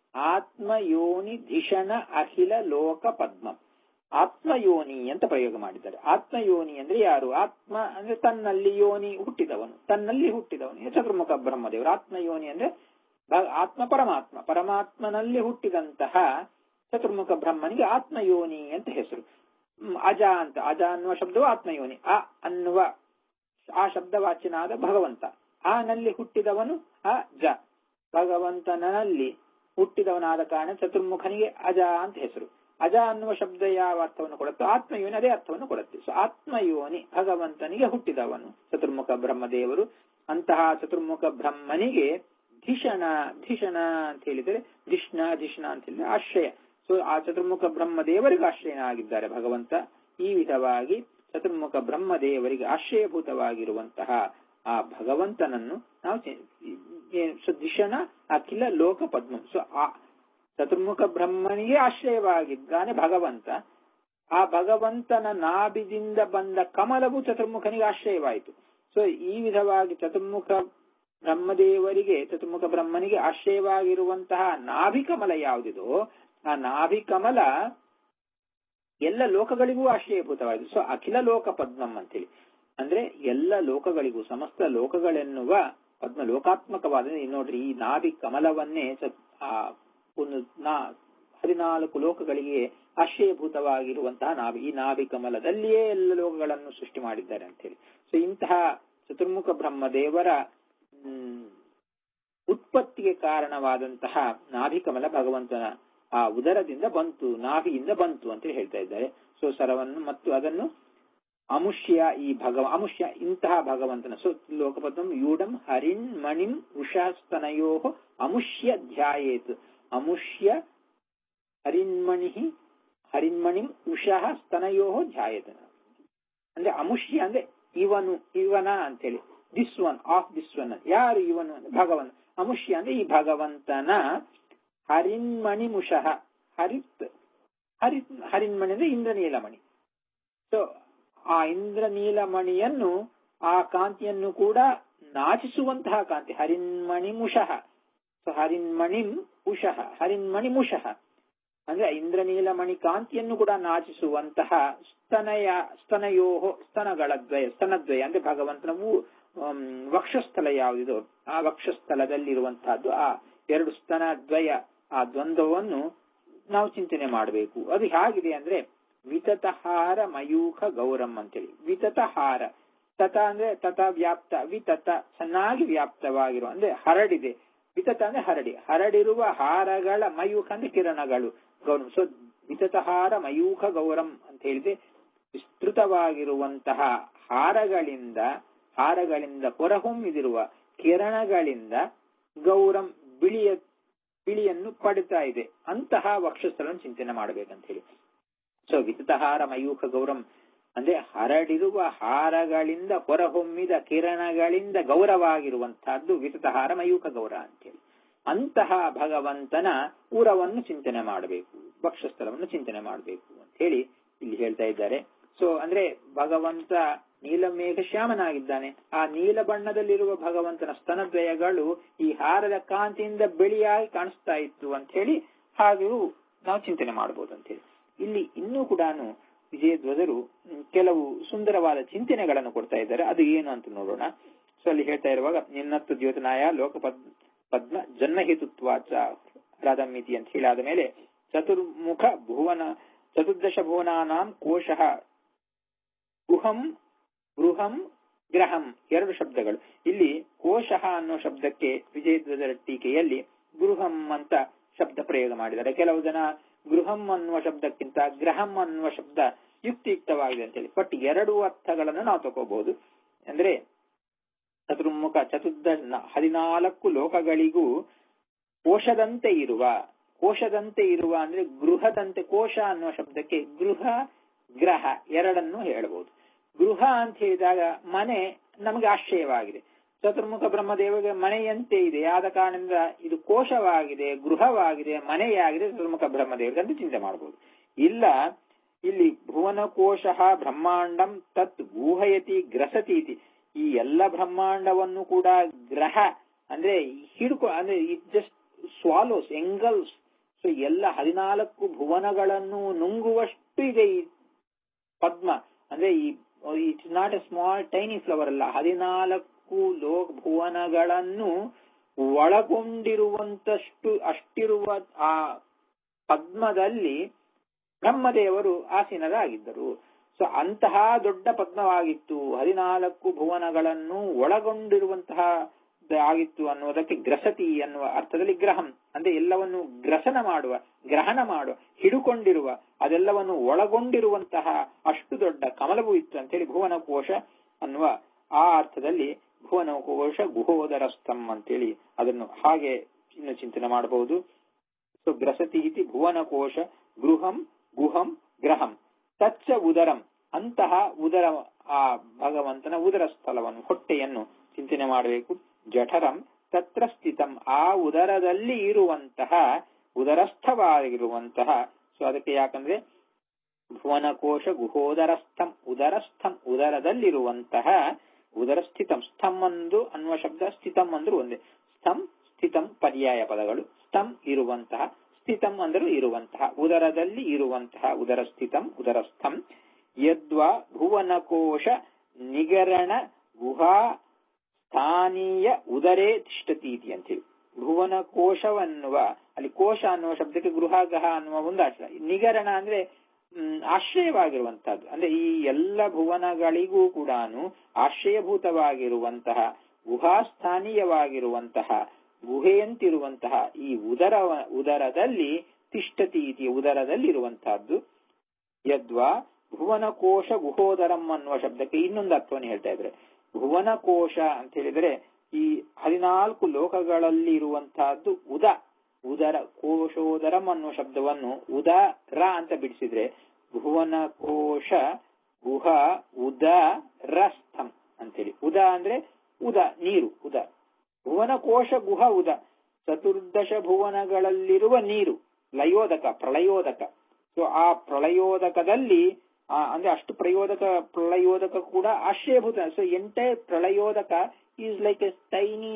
ಆತ್ಮಯೋನಿ ಧಿಷಣ ಅಖಿಲ ಲೋಕ ಪದ್ಮ ಆತ್ಮಯೋನಿ ಅಂತ ಪ್ರಯೋಗ ಮಾಡಿದ್ದಾರೆ ಆತ್ಮಯೋನಿ ಅಂದ್ರೆ ಯಾರು ಆತ್ಮ ಅಂದ್ರೆ ತನ್ನಲ್ಲಿ ಯೋನಿ ಹುಟ್ಟಿದವನು ತನ್ನಲ್ಲಿ ಹುಟ್ಟಿದವನು ಚತುರ್ಮುಖ ಬ್ರಹ್ಮದೇವರು ಆತ್ಮಯೋನಿ ಅಂದ್ರೆ ಆತ್ಮ ಪರಮಾತ್ಮ ಪರಮಾತ್ಮನಲ್ಲಿ ಹುಟ್ಟಿದಂತಹ ಚತುರ್ಮುಖ ಬ್ರಹ್ಮನಿಗೆ ಆತ್ಮಯೋನಿ ಅಂತ ಹೆಸರು ಅಜ ಅಂತ ಅಜ ಅನ್ನುವ ಶಬ್ದವು ಆತ್ಮಯೋನಿ ಅ ಅನ್ನುವ ಆ ಶಬ್ದವಾಚ್ಯನಾದ ಭಗವಂತ ಆ ನಲ್ಲಿ ಹುಟ್ಟಿದವನು ಅ ಜ ಭಗವಂತನಲ್ಲಿ ಹುಟ್ಟಿದವನಾದ ಕಾರಣ ಚತುರ್ಮುಖನಿಗೆ ಅಜ ಅಂತ ಹೆಸರು ಅಜ ಅನ್ನುವ ಶಬ್ದ ಯಾವ ಅರ್ಥವನ್ನು ಕೊಡುತ್ತೋ ಆತ್ಮಯೋನಿ ಅದೇ ಅರ್ಥವನ್ನು ಕೊಡುತ್ತೆ ಸೊ ಆತ್ಮಯೋನಿ ಭಗವಂತನಿಗೆ ಹುಟ್ಟಿದವನು ಚತುರ್ಮುಖ ಬ್ರಹ್ಮದೇವರು ಅಂತಹ ಚತುರ್ಮುಖ ಬ್ರಹ್ಮನಿಗೆ ಧಿಷಣ ಧಿಷಣ ಅಂತ ಹೇಳಿದರೆ ಧಿಷ್ಣ ಧಿಷ್ಣ ಅಂತ ಹೇಳಿದ್ರೆ ಆಶ್ರಯ ಸೊ ಆ ಚತುರ್ಮುಖ ಬ್ರಹ್ಮದೇವರಿಗೆ ಆಶ್ರಯನಾಗಿದ್ದಾರೆ ಭಗವಂತ ಈ ವಿಧವಾಗಿ ಚತುರ್ಮುಖ ಬ್ರಹ್ಮದೇವರಿಗೆ ಆಶ್ರಯಭೂತವಾಗಿರುವಂತಹ ಆ ಭಗವಂತನನ್ನು ನಾವು ಸೊ ಧಿಷಣ ಅಖಿಲ ಲೋಕ ಪದ್ಮ ಸೊ ಆ ಚತುರ್ಮುಖ ಬ್ರಹ್ಮನಿಗೆ ಆಶ್ರಯವಾಗಿದ್ದಾನೆ ಭಗವಂತ ಆ ಭಗವಂತನ ನಾಭಿದಿಂದ ಬಂದ ಕಮಲವು ಚತುರ್ಮುಖನಿಗೆ ಆಶ್ರಯವಾಯಿತು ಸೊ ಈ ವಿಧವಾಗಿ ಚತುರ್ಮುಖ ಬ್ರಹ್ಮದೇವರಿಗೆ ಚತುರ್ಮುಖ ಬ್ರಹ್ಮನಿಗೆ ಆಶ್ರಯವಾಗಿರುವಂತಹ ನಾಭಿ ಕಮಲ ಯಾವುದಿದೋ ಆ ನಾಭಿ ಕಮಲ ಎಲ್ಲ ಲೋಕಗಳಿಗೂ ಆಶ್ರಯಭೂತವಾಗಿದೆ ಸೊ ಅಖಿಲ ಲೋಕ ಪದ್ಮಂ ಅಂತೇಳಿ ಅಂದ್ರೆ ಎಲ್ಲ ಲೋಕಗಳಿಗೂ ಸಮಸ್ತ ಲೋಕಗಳೆನ್ನುವ ಪದ್ಮ ಲೋಕಾತ್ಮಕವಾದ ನೋಡ್ರಿ ಈ ನಾಭಿ ಕಮಲವನ್ನೇ ಆ ಒಂದು ನಾ ಹದಿನಾಲ್ಕು ಲೋಕಗಳಿಗೆ ಆಶ್ರಯಭೂತವಾಗಿರುವಂತಹ ನಾಭಿ ಈ ನಾಭಿ ಕಮಲದಲ್ಲಿಯೇ ಎಲ್ಲ ಲೋಕಗಳನ್ನು ಸೃಷ್ಟಿ ಮಾಡಿದ್ದಾರೆ ಅಂತ ಹೇಳಿ ಸೊ ಇಂತಹ ಚತುರ್ಮುಖ ಬ್ರಹ್ಮದೇವರ ಉತ್ಪತ್ತಿಗೆ ಕಾರಣವಾದಂತಹ ನಾಭಿ ಕಮಲ ಭಗವಂತನ ಆ ಉದರದಿಂದ ಬಂತು ನಾಭಿಯಿಂದ ಬಂತು ಅಂತ ಹೇಳ್ತಾ ಇದ್ದಾರೆ ಸೊ ಸರವನ್ನು ಮತ್ತು ಅದನ್ನು ಅಮುಷ್ಯ ಈ ಭಗವ ಅಮುಷ್ಯ ಇಂತಹ ಭಗವಂತನ ಸೊ ಲೋಕಪದ್ಮಂ ಯೂಢಂ ಹರಿನ್ ಮಣಿಂ ಉಷಾಸ್ತನಯೋ ಅಮುಷ್ಯ ಧ್ಯಾಯೇತ್ ಅಮುಷ್ಯ ಹರಿನ್ಮಣಿ ಹರಿನ್ಮಣಿಂ ಉಷಃ ಸ್ತನಯೋ ಧ್ಯಾಯೇತ್ ಅಂದ್ರೆ ಅಮುಷ್ಯ ಅಂದ್ರೆ ಇವನು ಇವನ ಅಂತೇಳಿ this one of this one ಯಾರು ಇವನು ಅಂದ್ರೆ ಭಗವಂತ ಅಮುಷ್ಯ ಅಂದ್ರೆ ಈ ಭಗವಂತನ ಹರಿನ್ಮಣಿ ಮುಷಃ ಹರಿತ್ ಹರಿತ್ ಹರಿನ್ಮಣಿ ಅಂದ್ರೆ ಇಂದ್ರನೀಲಮಣಿ ಸೊ ಆ ಇಂದ್ರನೀಲಮಣಿಯನ್ನು ಆ ಕಾಂತಿಯನ್ನು ಕೂಡ ನಾಚಿಸುವಂತಹ ಕಾಂತಿ ಹರಿನ್ಮಣಿ ಮುಷಃ ಸೊ ಹರಿನ್ಮಣಿಂ ಉಷಃ ಹರಿನ್ಮಣಿ ಮುಷಃ ಅಂದ್ರೆ ಇಂದ್ರನೀಲಮಣಿ ಕಾಂತಿಯನ್ನು ಕೂಡ ನಾಚಿಸುವಂತಹ ಸ್ತನಯ ಸ್ತನಯೋಹೋ ಸ್ತನಗಳ ದ್ವಯ ಸ್ತನದ್ವಯ ಅಂದ್ರೆ ಭಗವಂತನ ವಕ್ಷಸ್ಥಲ ಯಾವುದಿದೋ ಆ ವಕ್ಷಸ್ಥಲದಲ್ಲಿರುವಂತಹದ್ದು ಆ ಎರಡು ಸ್ತನ ದ್ವಯ ಆ ದ್ವಂದ್ವವನ್ನು ನಾವು ಚಿಂತನೆ ಮಾಡಬೇಕು ಅದು ಹೇಗಿದೆ ಅಂದ್ರೆ ವಿತತಹಾರ ಮಯೂಖ ಗೌರಂ ಅಂತೇಳಿ ವಿತತಹಾರ ತತ ಅಂದ್ರೆ ತತ ವ್ಯಾಪ್ತ ವಿತತ ಚೆನ್ನಾಗಿ ವ್ಯಾಪ್ತವಾಗಿರುವ ಅಂದ್ರೆ ಹರಡಿದೆ ವಿತತ ಅಂದ್ರೆ ಹರಡಿ ಹರಡಿರುವ ಹಾರಗಳ ಮಯೂಖ ಅಂದ್ರೆ ಕಿರಣಗಳು ಗೌರಂ ಸೊ ವಿತತಹಾರ ಮಯೂಖ ಗೌರಂ ಅಂತ ಹೇಳಿದ್ರೆ ವಿಸ್ತೃತವಾಗಿರುವಂತಹ ಹಾರಗಳಿಂದ ಹಾರಗಳಿಂದ ಹೊರಹೊಮ್ಮಿದಿರುವ ಕಿರಣಗಳಿಂದ ಗೌರಂ ಬಿಳಿಯ ಬಿಳಿಯನ್ನು ಪಡಿತಾ ಇದೆ ಅಂತಹ ವಕ್ಷಸ್ಥಳವನ್ನು ಚಿಂತನೆ ಮಾಡಬೇಕಂತ ಹೇಳಿ ಸೊ ವಿತತಹಾರ ಮಯೂಖ ಗೌರಂ ಅಂದ್ರೆ ಹರಡಿರುವ ಹಾರಗಳಿಂದ ಹೊರಹೊಮ್ಮಿದ ಕಿರಣಗಳಿಂದ ಗೌರವಾಗಿರುವಂತಹದ್ದು ವಿತತಹಾರ ಮಯೂಖ ಗೌರ ಅಂತೇಳಿ ಅಂತಹ ಭಗವಂತನ ಉರವನ್ನು ಚಿಂತನೆ ಮಾಡಬೇಕು ವಕ್ಷಸ್ಥಳವನ್ನು ಚಿಂತನೆ ಮಾಡಬೇಕು ಅಂತ ಹೇಳಿ ಇಲ್ಲಿ ಹೇಳ್ತಾ ಇದ್ದಾರೆ ಸೊ ಅಂದ್ರೆ ಭಗವಂತ ನೀಲಮೇಘ ಶ್ಯಾಮನಾಗಿದ್ದಾನೆ ಆ ನೀಲ ಬಣ್ಣದಲ್ಲಿರುವ ಭಗವಂತನ ಸ್ತನದ್ವಯಗಳು ಈ ಹಾರದ ಕಾಂತಿಯಿಂದ ಬಿಳಿಯಾಗಿ ಕಾಣಿಸ್ತಾ ಇತ್ತು ಅಂತ ಹೇಳಿ ಹಾಗೂ ನಾವು ಚಿಂತನೆ ಮಾಡಬಹುದು ಅಂತ ಹೇಳಿ ಇಲ್ಲಿ ಇನ್ನೂ ಕೂಡ ವಿಜಯಧ್ವಜರು ಕೆಲವು ಸುಂದರವಾದ ಚಿಂತನೆಗಳನ್ನು ಕೊಡ್ತಾ ಇದ್ದಾರೆ ಅದು ಏನು ಅಂತ ನೋಡೋಣ ಸೊ ಅಲ್ಲಿ ಹೇಳ್ತಾ ಇರುವಾಗ ನಿನ್ನತ್ತು ದ್ಯೋತನಾಯ ಲೋಕ ಪದ್ಮ ಜನ್ಮಹೇತುತ್ವಾಚ ರಾಧಮಿತಿ ಅಂತ ಹೇಳಿ ಆದ ಮೇಲೆ ಚತುರ್ಮುಖ ಭುವನ ಚತುರ್ದಶ ಭುವನಾನಾಂ ಕೋಶಃ ಗುಹಂ ಗೃಹಂ ಗ್ರಹಂ ಎರಡು ಶಬ್ದಗಳು ಇಲ್ಲಿ ಕೋಶಃ ಅನ್ನೋ ಶಬ್ದಕ್ಕೆ ವಿಜಯಧ್ವಜರ ಟೀಕೆಯಲ್ಲಿ ಗೃಹಂ ಅಂತ ಶಬ್ದ ಪ್ರಯೋಗ ಮಾಡಿದ್ದಾರೆ ಕೆಲವು ಜನ ಗೃಹಂ ಅನ್ನುವ ಶಬ್ದಕ್ಕಿಂತ ಗ್ರಹಂ ಅನ್ನುವ ಶಬ್ದ ಯುಕ್ತಿಯುಕ್ತವಾಗಿದೆ ಅಂತೇಳಿ ಬಟ್ ಎರಡು ಅರ್ಥಗಳನ್ನು ನಾವು ತಗೋಬಹುದು ಅಂದ್ರೆ ಚತುರ್ಮುಖ ಚತುರ್ದ ಹದಿನಾಲ್ಕು ಲೋಕಗಳಿಗೂ ಕೋಶದಂತೆ ಇರುವ ಕೋಶದಂತೆ ಇರುವ ಅಂದ್ರೆ ಗೃಹದಂತೆ ಕೋಶ ಅನ್ನುವ ಶಬ್ದಕ್ಕೆ ಗೃಹ ಗ್ರಹ ಎರಡನ್ನು ಹೇಳಬಹುದು ಗೃಹ ಅಂತ ಹೇಳಿದಾಗ ಮನೆ ನಮಗೆ ಆಶ್ರಯವಾಗಿದೆ ಚತುರ್ಮುಖ ಬ್ರಹ್ಮದೇವಗೆ ಮನೆಯಂತೆ ಇದೆ ಆದ ಕಾರಣದಿಂದ ಇದು ಕೋಶವಾಗಿದೆ ಗೃಹವಾಗಿದೆ ಮನೆಯಾಗಿದೆ ಚತುರ್ಮುಖ ಬ್ರಹ್ಮದೇವರಿಗೆ ಅಂತ ಚಿಂತೆ ಮಾಡಬಹುದು ಇಲ್ಲ ಇಲ್ಲಿ ಭುವನ ಕೋಶ ಬ್ರಹ್ಮಾಂಡಂ ತತ್ ಗೂಹಯತಿ ಗ್ರಸತಿ ಇತಿ ಈ ಎಲ್ಲ ಬ್ರಹ್ಮಾಂಡವನ್ನು ಕೂಡ ಗ್ರಹ ಅಂದ್ರೆ ಹಿಡ್ಕೊ ಅಂದ್ರೆ it just swallows engulfs so ಎಲ್ಲ ಹದಿನಾಲ್ಕು ಭುವನಗಳನ್ನು ನುಂಗುವಷ್ಟು ಇದೆ ಈ ಪದ್ಮ ಅಂದ್ರೆ ಈ it's not a small tiny flower ಅಲ್ಲ ಹದಿನಾಲ್ಕು ಲೋಕ ಭುವನಗಳನ್ನು ಒಳಗೊಂಡಿರುವಂತಷ್ಟು ಅಷ್ಟಿರುವ ಆ ಪದ್ಮದಲ್ಲಿ ಬ್ರಹ್ಮದೇವರು ಆಸೀನರಾಗಿದ್ದರು ಸೊ ಅಂತಹ ದೊಡ್ಡ ಪದ್ಮವಾಗಿತ್ತು ಹದಿನಾಲ್ಕು ಭುವನಗಳನ್ನು ಒಳಗೊಂಡಿರುವಂತಹ ಆಗಿತ್ತು ಅನ್ನುವುದಕ್ಕೆ ಗ್ರಸತಿ ಅನ್ನುವ ಅರ್ಥದಲ್ಲಿ ಗ್ರಹಂ ಅಂದ್ರೆ ಎಲ್ಲವನ್ನು ಗ್ರಸನ ಮಾಡುವ ಗ್ರಹಣ ಮಾಡುವ ಹಿಡುಕೊಂಡಿರುವ ಅದೆಲ್ಲವನ್ನು ಒಳಗೊಂಡಿರುವಂತಹ ಅಷ್ಟು ದೊಡ್ಡ ಕಮಲವು ಇತ್ತು ಅಂತೇಳಿ ಭುವನಕೋಶ ಅನ್ನುವ ಆ ಅರ್ಥದಲ್ಲಿ ಭುವನಕೋಶ ಗುಹೋದರಸ್ಥಂ ಅಂತೇಳಿ ಅದನ್ನು ಹಾಗೆ ಇನ್ನು ಚಿಂತನೆ ಮಾಡಬಹುದು ಸೊ ಗ್ರಸತಿ ಇತಿ ಭುವನಕೋಶ ಗೃಹಂ ಗುಹಂ ಗ್ರಹಂ ತಚ್ಚ ಉದರಂ ಅಂತಹ ಉದರ ಆ ಭಗವಂತನ ಉದರ ಸ್ಥಳವನ್ನು ಹೊಟ್ಟೆಯನ್ನು ಚಿಂತನೆ ಮಾಡಬೇಕು ಜಠರಂ ತತ್ರ ಸ್ಥಿತಂ ಆ ಉದರದಲ್ಲಿ ಇರುವಂತಹ ಉದರಸ್ಥವಾಗಿರುವಂತಹ ಸೊ ಅದಕ್ಕೆ ಯಾಕಂದ್ರೆ ಭುವನಕೋಶ ಗುಹೋದರಸ್ಥಂ ಉದರಸ್ಥಂ ಉದರದಲ್ಲಿರುವಂತಹ ಉದರಸ್ಥಿತಂ ಸ್ಥಂ ಒಂದು ಅನ್ನುವ ಶಬ್ದ ಸ್ಥಿತಂ ಅಂದ್ರೂ ಒಂದೇ ಸ್ಥಂ ಸ್ಥಿತಂ ಪರ್ಯಾಯ ಪದಗಳು ಸ್ಥಂ ಇರುವಂತಹ ಸ್ಥಿತಂ ಅಂದರೂ ಇರುವಂತಹ ಉದರದಲ್ಲಿ ಇರುವಂತಹ ಉದರ ಸ್ಥಿತಂ ಉದರಸ್ಥಂ ಯದ್ವಾ ಭುವನಕೋಶ ನಿಗರಣ ಗುಹಾ ಸ್ಥಾನೀಯ ಉದರೇ ತಿಷ್ಟತಿ ಅಂತೇಳಿ ಭುವನ ಕೋಶವನ್ನುವ ಅಲ್ಲಿ ಕೋಶ ಅನ್ನುವ ಶಬ್ದಕ್ಕೆ ಗೃಹಗಹ ಅನ್ನುವ ಒಂದು ಆಶ್ರಯ ನಿಗರಣ ಅಂದ್ರೆ ಆಶ್ರಯವಾಗಿರುವಂತಹದ್ದು ಅಂದ್ರೆ ಈ ಎಲ್ಲ ಭುವನಗಳಿಗೂ ಕೂಡ ಆಶ್ರಯಭೂತವಾಗಿರುವಂತಹ ಗುಹಾಸ್ಥಾನೀಯವಾಗಿರುವಂತಹ ಗುಹೆಯಂತಿರುವಂತಹ ಈ ಉದರ ಉದರದಲ್ಲಿ ತಿಷ್ಟತಿ ಇತಿ ಉದರದಲ್ಲಿ ಇರುವಂತಹದ್ದು ಯದ್ವಾ ಭುವನ ಕೋಶ ಗುಹೋದರಂ ಅನ್ನುವ ಶಬ್ದಕ್ಕೆ ಇನ್ನೊಂದು ಅರ್ಥವನ್ನು ಹೇಳ್ತಾ ಇದ್ರೆ ಭುವನ ಕೋಶ ಅಂತ ಹೇಳಿದ್ರೆ ಈ ಹದಿನಾಲ್ಕು ಲೋಕಗಳಲ್ಲಿ ಇರುವಂತಹದ್ದು ಉದ ಉದರ ಕೋಶೋದರಂ ಅನ್ನುವ ಶಬ್ದವನ್ನು ಉದರ ಅಂತ ಬಿಡಿಸಿದ್ರೆ ಭುವನ ಕೋಶ ಗುಹ ಉದ ರಸ್ಥಂ ಅಂತೇಳಿ ಉದ ಅಂದ್ರೆ ಉದ ನೀರು ಉದ ಭುವನ ಕೋಶ ಗುಹ ಉದ ಚತುರ್ದಶ ಭುವನಗಳಲ್ಲಿರುವ ನೀರು ಲಯೋದಕ ಪ್ರಳಯೋದಕ ಸೊ ಆ ಪ್ರಳಯೋದಕದಲ್ಲಿ ಆ, ಅಂದ್ರೆ ಅಷ್ಟು ಪ್ರಯೋದಕ ಪ್ರಳಯೋದಕ ಕೂಡ ಆಶ್ರಯಭೂತ ಸೊ ಎಂಟೈರ್ ಪ್ರಳಯೋದಕ is like a tiny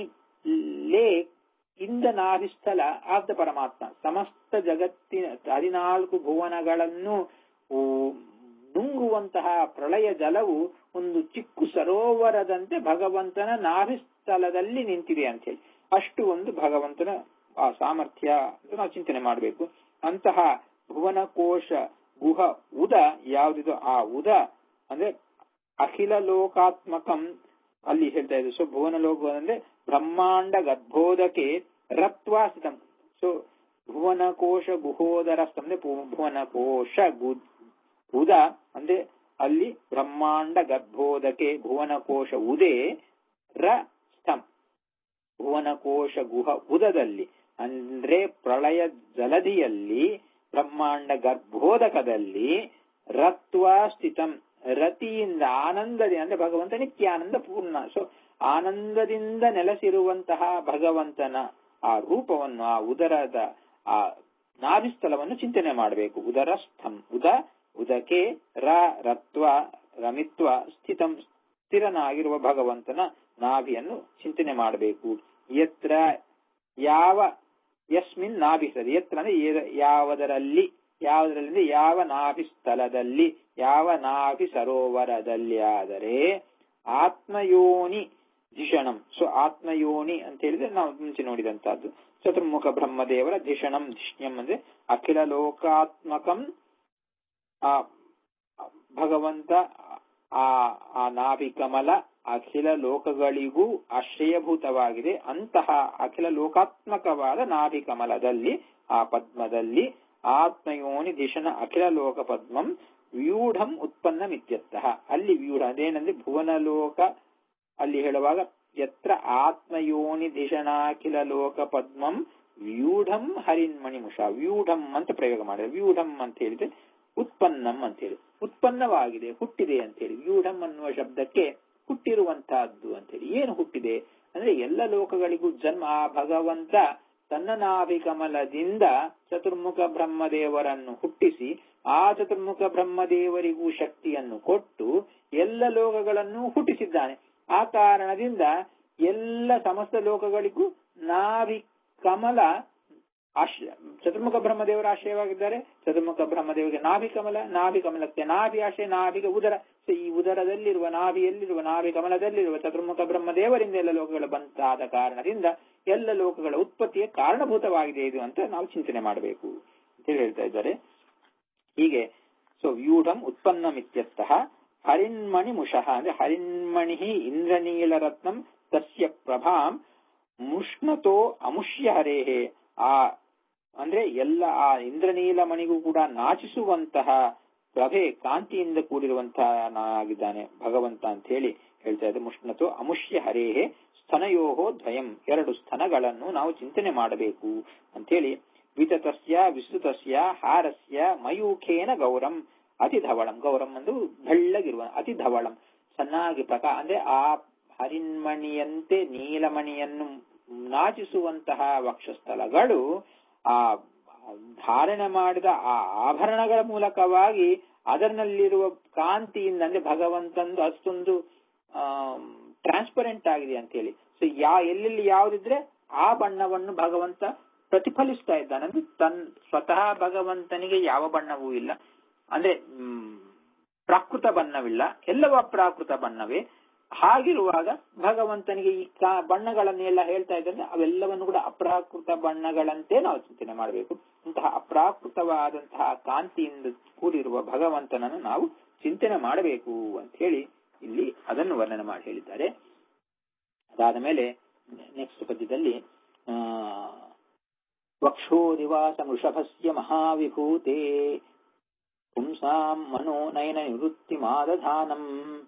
lake ಇಂದ ನಾಭಿಸ್ಥಲ ಆಫ್ ದ ಪರಮಾತ್ಮ ಸಮಸ್ತ ಜಗತ್ತಿನ ಹದಿನಾಲ್ಕು ಭುವನಗಳನ್ನು ಊ, ನುಂಗುವಂತಹ ಪ್ರಳಯ ಜಲವು ಒಂದು ಚಿಕ್ಕು ಸರೋವರದಂತೆ ಭಗವಂತನ ನಾಭಿಸ್ಥಲದಲ್ಲಿ ನಿಂತಿದೆ ಅಂತ ಹೇಳಿ ಅಷ್ಟು ಒಂದು ಭಗವಂತನ ಆ ಸಾಮರ್ಥ್ಯ ಅಂತ ನಾವು ಚಿಂತನೆ ಮಾಡಬೇಕು ಅಂತಹ ಭುವನ ಕೋಶ ಗುಹ ಉದ ಯಾವುದಿದೋ ಆ ಉದ ಅಂದ್ರೆ ಅಖಿಲ ಲೋಕಾತ್ಮಕಂ ಅಲ್ಲಿ ಹೇಳ್ತಾ ಇದೆ ಸೊ ಭುವನ ಲೋಕ ಅಂದ್ರೆ ಬ್ರಹ್ಮಾಂಡ ಗರ್ಭೋದಕೆ ರತ್ವಾ ಸ್ಥಿತಂ ಸೊ ಭುವನ ಕೋಶ ಗುಹೋದರ ಅಂದ್ರೆ ಭು- ಭುವನ ಕೋಶ ಗು- ಉದ ಅಂದ್ರೆ ಅಲ್ಲಿ ಬ್ರಹ್ಮಾಂಡ ಗರ್ಭೋದಕೆ ಭುವನ ಕೋಶ ಉದೇ ರ ಸ್ಥಂ ಭುವನ ಕೋಶ ಗುಹ ಉದದಲ್ಲಿ ಅಂದ್ರೆ ಪ್ರಳಯ ಜಲಧಿಯಲ್ಲಿ ಬ್ರಹ್ಮಾಂಡ ಗರ್ಭೋದಕದಲ್ಲಿ ರತ್ವ ಸ್ಥಿತಂ ರತಿಯಿಂದ ಆನಂದದಿ ಅಂದ್ರೆ ಭಗವಂತ ನಿತ್ಯಾನಂದ ಪೂರ್ಣ ಸೊ ಆನಂದದಿಂದ ನೆಲೆಸಿರುವಂತಹ ಭಗವಂತನ ಆ ರೂಪವನ್ನು ಆ ಉದರದ ಆ ನಾಭಿಸ್ಥಲವನ್ನು ಚಿಂತನೆ ಮಾಡಬೇಕು ಉದರಸ್ಥಂ ಉದ ಉದಕೆ ರ ರತ್ವ ರಮಿತ್ವ ಸ್ಥಿತಂ ಸ್ಥಿರನಾಗಿರುವ ಭಗವಂತನ ನಾಭಿಯನ್ನು ಚಿಂತನೆ ಮಾಡಬೇಕು ಯತ್ರ ಯಾವ ಯಸ್ಮಿನ್ ನಾಭಿಸ್ತದೆ ಯತ್ರ ಅಂದ್ರೆ ಏದ- ಯಾವುದರಲ್ಲಿ ಯಾವುದರಲ್ಲಿ ಯಾವ ನಾಭಿ ಸ್ಥಳದಲ್ಲಿ ಯಾವ ನಾಭಿ ಸರೋವರದಲ್ಲಿ ಆದರೆ ಆತ್ಮಯೋನಿ ಧಿಷಣಂ ಸೊ ಆತ್ಮಯೋನಿ ಅಂತ ಹೇಳಿದ್ರೆ ನಾವು ಮುಂಚೆ ನೋಡಿದಂತಹದ್ದು ಚತುರ್ಮುಖ ಬ್ರಹ್ಮದೇವರ ಧಿಷಣಂ ಧಿಷ್ಣ್ಯಂ ಅಂದ್ರೆ ಅಖಿಲ ಲೋಕಾತ್ಮಕಂ ಆ ಭಗವಂತ ಆ ಆ ನಾಭಿ ಕಮಲ ಅಖಿಲ ಲೋಕಗಳಿಗೂ ಆಶ್ರಯಭೂತವಾಗಿದೆ ಅಂತಹ ಅಖಿಲ ಲೋಕಾತ್ಮಕವಾದ ನಾಭಿ ಕಮಲದಲ್ಲಿ ಆ ಪದ್ಮದಲ್ಲಿ ಆತ್ಮಯೋನಿ ದಿಶನ ಅಖಿಲ ಲೋಕ ಪದ್ಮಂ ವ್ಯೂಢಂ ಉತ್ಪನ್ನಮಿತ್ಯರ್ಥಃ ಅಲ್ಲಿ ವ್ಯೂಢ ಅದೇನಂದ್ರೆ ಭುವನ ಲೋಕ ಅಲ್ಲಿ ಹೇಳುವಾಗ ಯತ್ರ ಆತ್ಮಯೋನಿ ದಿಶನಾಖಿಲ ಲೋಕ ಪದ್ಮಂ ವ್ಯೂಢಂ ಹರಿನ್ಮಣಿಮುಷ ವ್ಯೂಢಂ ಅಂತ ಪ್ರಯೋಗ ಮಾಡಿದ್ರೆ ವ್ಯೂಢಂ ಅಂತ ಹೇಳಿದ್ರೆ ಉತ್ಪನ್ನಂ ಅಂತ ಹೇಳಿ ಉತ್ಪನ್ನವಾಗಿದೆ ಹುಟ್ಟಿದೆ ಅಂತ ಹೇಳಿ ವ್ಯೂಢಂ ಅನ್ನುವ ಶಬ್ದಕ್ಕೆ ಹುಟ್ಟಿರುವಂತಹದ್ದು ಅಂತ ಹೇಳಿ ಏನು ಹುಟ್ಟಿದೆ ಅಂದ್ರೆ ಎಲ್ಲ ಲೋಕಗಳಿಗೂ ಜನ್ಮ ಆ ಭಗವಂತ ತನ್ನ ನಾಭಿ ಕಮಲದಿಂದ ಚತುರ್ಮುಖ ಬ್ರಹ್ಮದೇವರನ್ನು ಹುಟ್ಟಿಸಿ ಆ ಚತುರ್ಮುಖ ಬ್ರಹ್ಮದೇವರಿಗೂ ಶಕ್ತಿಯನ್ನು ಕೊಟ್ಟು ಎಲ್ಲ ಲೋಕಗಳನ್ನು ಹುಟ್ಟಿಸಿದ್ದಾನೆ ಆ ಕಾರಣದಿಂದ ಎಲ್ಲ ಸಮಸ್ತ ಲೋಕಗಳಿಗೂ ನಾಭಿ ಕಮಲ ಆಶ್ರಯ ಚತುರ್ಮುಖ ಬ್ರಹ್ಮದೇವರ ಆಶ್ರಯವಾಗಿದ್ದಾರೆ ಚತುರ್ಮುಖ ಬ್ರಹ್ಮದೇವರಿಗೆ ನಾಭಿ ಕಮಲ ನಾಭಿ ಕಮಲಕ್ಕೆ ನಾಭಿ ಆಶ್ರಯ ನಾಭಿಗೆ ಉದರ ಸೊ ಈ ಉದರದಲ್ಲಿರುವ ನಾಭಿಯಲ್ಲಿರುವ ನಾಭಿ ಕಮಲದಲ್ಲಿರುವ ಚತುರ್ಮುಖ ಬ್ರಹ್ಮದೇವರಿಂದ ಎಲ್ಲ ಲೋಕಗಳು ಬಂತಾದ ಕಾರಣದಿಂದ ಎಲ್ಲ ಲೋಕಗಳ ಉತ್ಪತ್ತಿಯ ಕಾರಣಭೂತವಾಗಿದೆ ಇದು ಅಂತ ನಾವು ಚಿಂತನೆ ಮಾಡಬೇಕು ಅಂತ ಹೇಳಿ ಹೇಳ್ತಾ ಇದ್ದಾರೆ ಹೀಗೆ ಸೊ ವ್ಯೂಢಂ ಉತ್ಪನ್ನಮಿತ್ಯರ್ಥಃ ಹರಿನ್ಮಣಿ ಮುಷಃ ಅಂದ್ರೆ ಹರಿನ್ಮಣಿ ಇಂದ್ರನೀಲರತ್ನಂ ತಸ್ಯ ಪ್ರಭಾಂ ಮುಷ್ಣತೋ ಅಮುಷ್ಯ ಹರೇಹೇ ಆ ಅಂದ್ರೆ ಎಲ್ಲ ಆ ಇಂದ್ರನೀಲ ಮಣಿಗೂ ಕೂಡ ನಾಚಿಸುವಂತಹ ಪ್ರಭೆ ಕಾಂತಿಯಿಂದ ಕೂಡಿರುವಂತಹ ಆಗಿದ್ದಾನೆ ಭಗವಂತ ಅಂತ ಹೇಳಿ ಹೇಳ್ತಾ ಇದ್ದೆ ಮುಷ್ಣತೋ ಅಮುಷ್ಯ ಹರೇಹೇ ಸ್ತನಯೋಹೋ ದ್ವಯಂ ಎರಡು ಸ್ತನಗಳನ್ನು ನಾವು ಚಿಂತನೆ ಮಾಡಬೇಕು ಅಂತೇಳಿ ವಿತತಸ್ಯ ವಿಸ್ತೃತಸ್ಯ ಹಾರಸ್ಯ ಮಯೂಖೇನ ಗೌರಂ ಅತಿ ಧವಳಂ ಗೌರಂ ಅಂದ್ರೆ ಬೆಳ್ಳಗಿರುವ ಅತಿ ಧವಳಂ ಚೆನ್ನಾಗಿ ಪ್ರಕಾ ಅಂದ್ರೆ ಆ ಹರಿನ್ಮಣಿಯಂತೆ ನೀಲಮಣಿಯನ್ನು ನಾಚಿಸುವಂತಹ ವಕ್ಷಸ್ಥಳಗಳು ಆ ಧಾರಣೆ ಮಾಡಿದ ಆ ಆಭರಣಗಳ ಮೂಲಕವಾಗಿ ಅದರಲ್ಲಿರುವ ಕಾಂತಿಯಿಂದ ಅಂದ್ರೆ ಭಗವಂತಂದು ಅಷ್ಟೊಂದು ಟ್ರಾನ್ಸ್ಪರೆಂಟ್ ಆಗಿದೆ ಅಂತ ಹೇಳಿ ಸೊ ಯಾ ಎಲ್ಲೆಲ್ಲಿ ಯಾವ್ದಿದ್ರೆ ಆ ಬಣ್ಣವನ್ನು ಭಗವಂತ ಪ್ರತಿಫಲಿಸ್ತಾ ಇದ್ದಾನೆ ಅಂದ್ರೆ ತನ್ ಸ್ವತಃ ಭಗವಂತನಿಗೆ ಯಾವ ಬಣ್ಣವೂ ಇಲ್ಲ ಅಂದ್ರೆ ಹ್ಮ್, ಪ್ರಾಕೃತ ಬಣ್ಣವಿಲ್ಲ ಎಲ್ಲವೂ ಅಪ್ರಾಕೃತ ಬಣ್ಣವೇ ಹಾಗಿರುವಾಗ ಭಗವಂತನಿಗೆ ಈ ಕಾ- ಬಣ್ಣಗಳನ್ನೆಲ್ಲ ಹೇಳ್ತಾ ಇದ್ದಾರೆ ಅವೆಲ್ಲವನ್ನು ಕೂಡ ಅಪ್ರಾಕೃತ ಬಣ್ಣಗಳಂತೆ ನಾವು ಚಿಂತನೆ ಮಾಡಬೇಕು ಇಂತಹ ಅಪ್ರಾಕೃತವಾದಂತಹ ಕಾಂತಿಯಿಂದ ಕೂಡಿರುವ ಭಗವಂತನನ್ನು ನಾವು ಚಿಂತನೆ ಮಾಡಬೇಕು ಅಂತ ಹೇಳಿ ಇಲ್ಲಿ ಅದನ್ನು ವರ್ಣನೆ ಮಾಡಿ ಹೇಳಿದ್ದಾರೆ ಅದಾದ ಮೇಲೆ ನೆಕ್ಸ್ಟ್ ಪದ್ಯದಲ್ಲಿ ಆ ವಕ್ಷೋದಿವಾಸ ವೃಷಭಸ್ಯ ಮಹಾವಿಭೂತೆ ಪುಂಸ पुंसाम् मनोनयननिवृत्तिमादधानम्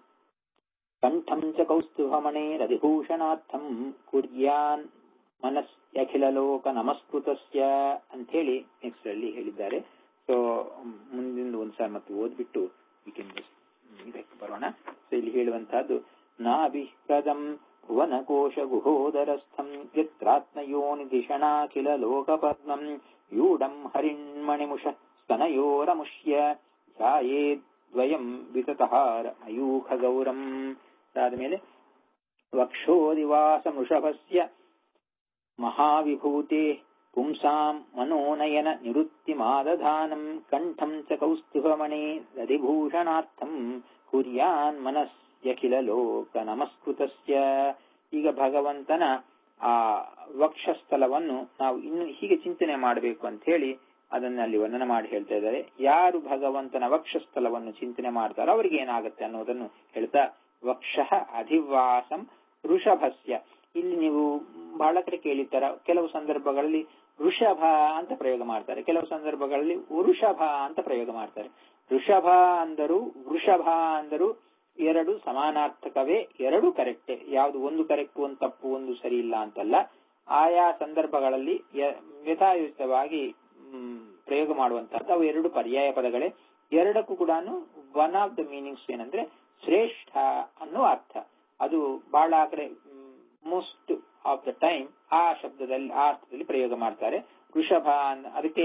कण्ठम् च कौस्तुभमणेरधिभूषणार्थम् ಕುರ್ಯಾನ್ ಮನಸ್ಯಖಿಲಲೋಕ ನಮಸ್ಕೃತಸ್ಯ ಅಂತ ಹೇಳಿ ನೆಕ್ಸ್ಟ್ ಅಲ್ಲಿ ಹೇಳಿದ್ದಾರೆ ಸೊ ಮುಂದಿನ ಒಂದ್ಸಾರಿ ಮತ್ತೆ ಓದ್ಬಿಟ್ಟು ಇದಕ್ಕೆ ಬರೋಣ ಸೊ ಇಲ್ಲಿ ಹೇಳುವಂತಹದ್ದು ನಾಭಿಹ್ರದಂ ಭುವನಕೋಶ ಗುಹೋದರಸ್ಥಂ ಯತ್ರಾತ್ಮಯೋನಿ ದಿಷಣಾಖಿಲ ಲೋಕಪದ್ಮಂ ಯೂಢಂ ಹರಿಣ್ಮಣಿಮುಷ ಸ್ತನಯೋರಮುಷ್ಯ ಧ್ಯಾಯೇದ್ವಯಂ ವಿತತಹಾರ ಮಯೂಖ ಗೌರಂ ಅದಾದ್ಮೇಲೆ ವಕ್ಷೋದಿವಾಸಮೃಷಭಸ್ಯ ಮಹಾವಿಭೂತೆ ಪುಂಸಾಂ ಮನೋನಯನ ನಿವೃತ್ತಿಮಾದಧಾನಂ ಕಂಠಂ ಚ ಕೌಸ್ತುಭಮಣೆ ದಧಿಭೂಷಣಾರ್ಥಂ ಕುರ್ಯಾನ್ ಮನಸ್ಯಖಿಲ ಲೋಕ ನಮಸ್ಕೃತಸ್ಯ ಈಗ ಭಗವಂತನ ಆ ವಕ್ಷಸ್ಥಲವನ್ನು ನಾವು ಇನ್ನು ಹೀಗೆ ಚಿಂತನೆ ಮಾಡಬೇಕು ಅಂತ ಹೇಳಿ ಅದನ್ನ ಅಲ್ಲಿ ವರ್ಣನೆ ಮಾಡಿ ಹೇಳ್ತಾ ಇದ್ದಾರೆ ಯಾರು ಭಗವಂತನ ವಕ್ಷಸ್ಥಲವನ್ನು ಚಿಂತನೆ ಮಾಡ್ತಾರೋ ಅವರಿಗೆ ಏನಾಗುತ್ತೆ ಅನ್ನೋದನ್ನು ಹೇಳ್ತಾ ವಕ್ಷ ಅಧಿವಾಸಂ ಋಷಭಸ್ಯ ಇಲ್ಲಿ ನೀವು ಬಹಳ ಕಡೆ ಕೇಳಿರ್ತಾರ ಕೆಲವು ಸಂದರ್ಭಗಳಲ್ಲಿ ಋಷಭ ಅಂತ ಪ್ರಯೋಗ ಮಾಡ್ತಾರೆ ಕೆಲವು ಸಂದರ್ಭಗಳಲ್ಲಿ ವೃಷಭ ಅಂತ ಪ್ರಯೋಗ ಮಾಡ್ತಾರೆ ಋಷಭ ಅಂದರು ವೃಷಭ ಅಂದರು ಎರಡು ಸಮಾನಾರ್ಥಕವೇ ಎರಡು ಕರೆಕ್ಟೇ ಯಾವುದು ಒಂದು ಕರೆಕ್ಟ್ ಒಂದು ತಪ್ಪು ಒಂದು ಸರಿ ಇಲ್ಲ ಅಂತಲ್ಲ ಆಯಾ ಸಂದರ್ಭಗಳಲ್ಲಿ ಯಥಾಯುತವಾಗಿ ಪ್ರಯೋಗ ಮಾಡುವಂತಹದ್ದು ಅವು ಎರಡು ಪರ್ಯಾಯ ಪದಗಳೇ ಎರಡಕ್ಕೂ ಕೂಡ ಒನ್ ಆಫ್ ದ ಮೀನಿಂಗ್ಸ್ ಏನಂದ್ರೆ ಶ್ರೇಷ್ಠ ಅನ್ನೋ ಅರ್ಥ ಅದು ಬಹಳ ಕಡೆ ಮೋಸ್ಟ್ ಆಫ್ ದ ಟೈಮ್ ಆ ಶಬ್ದದಲ್ಲಿ ಆ ಅರ್ಥದಲ್ಲಿ ಪ್ರಯೋಗ ಮಾಡ್ತಾರೆ ಋಷಭ ಅದಕ್ಕೆ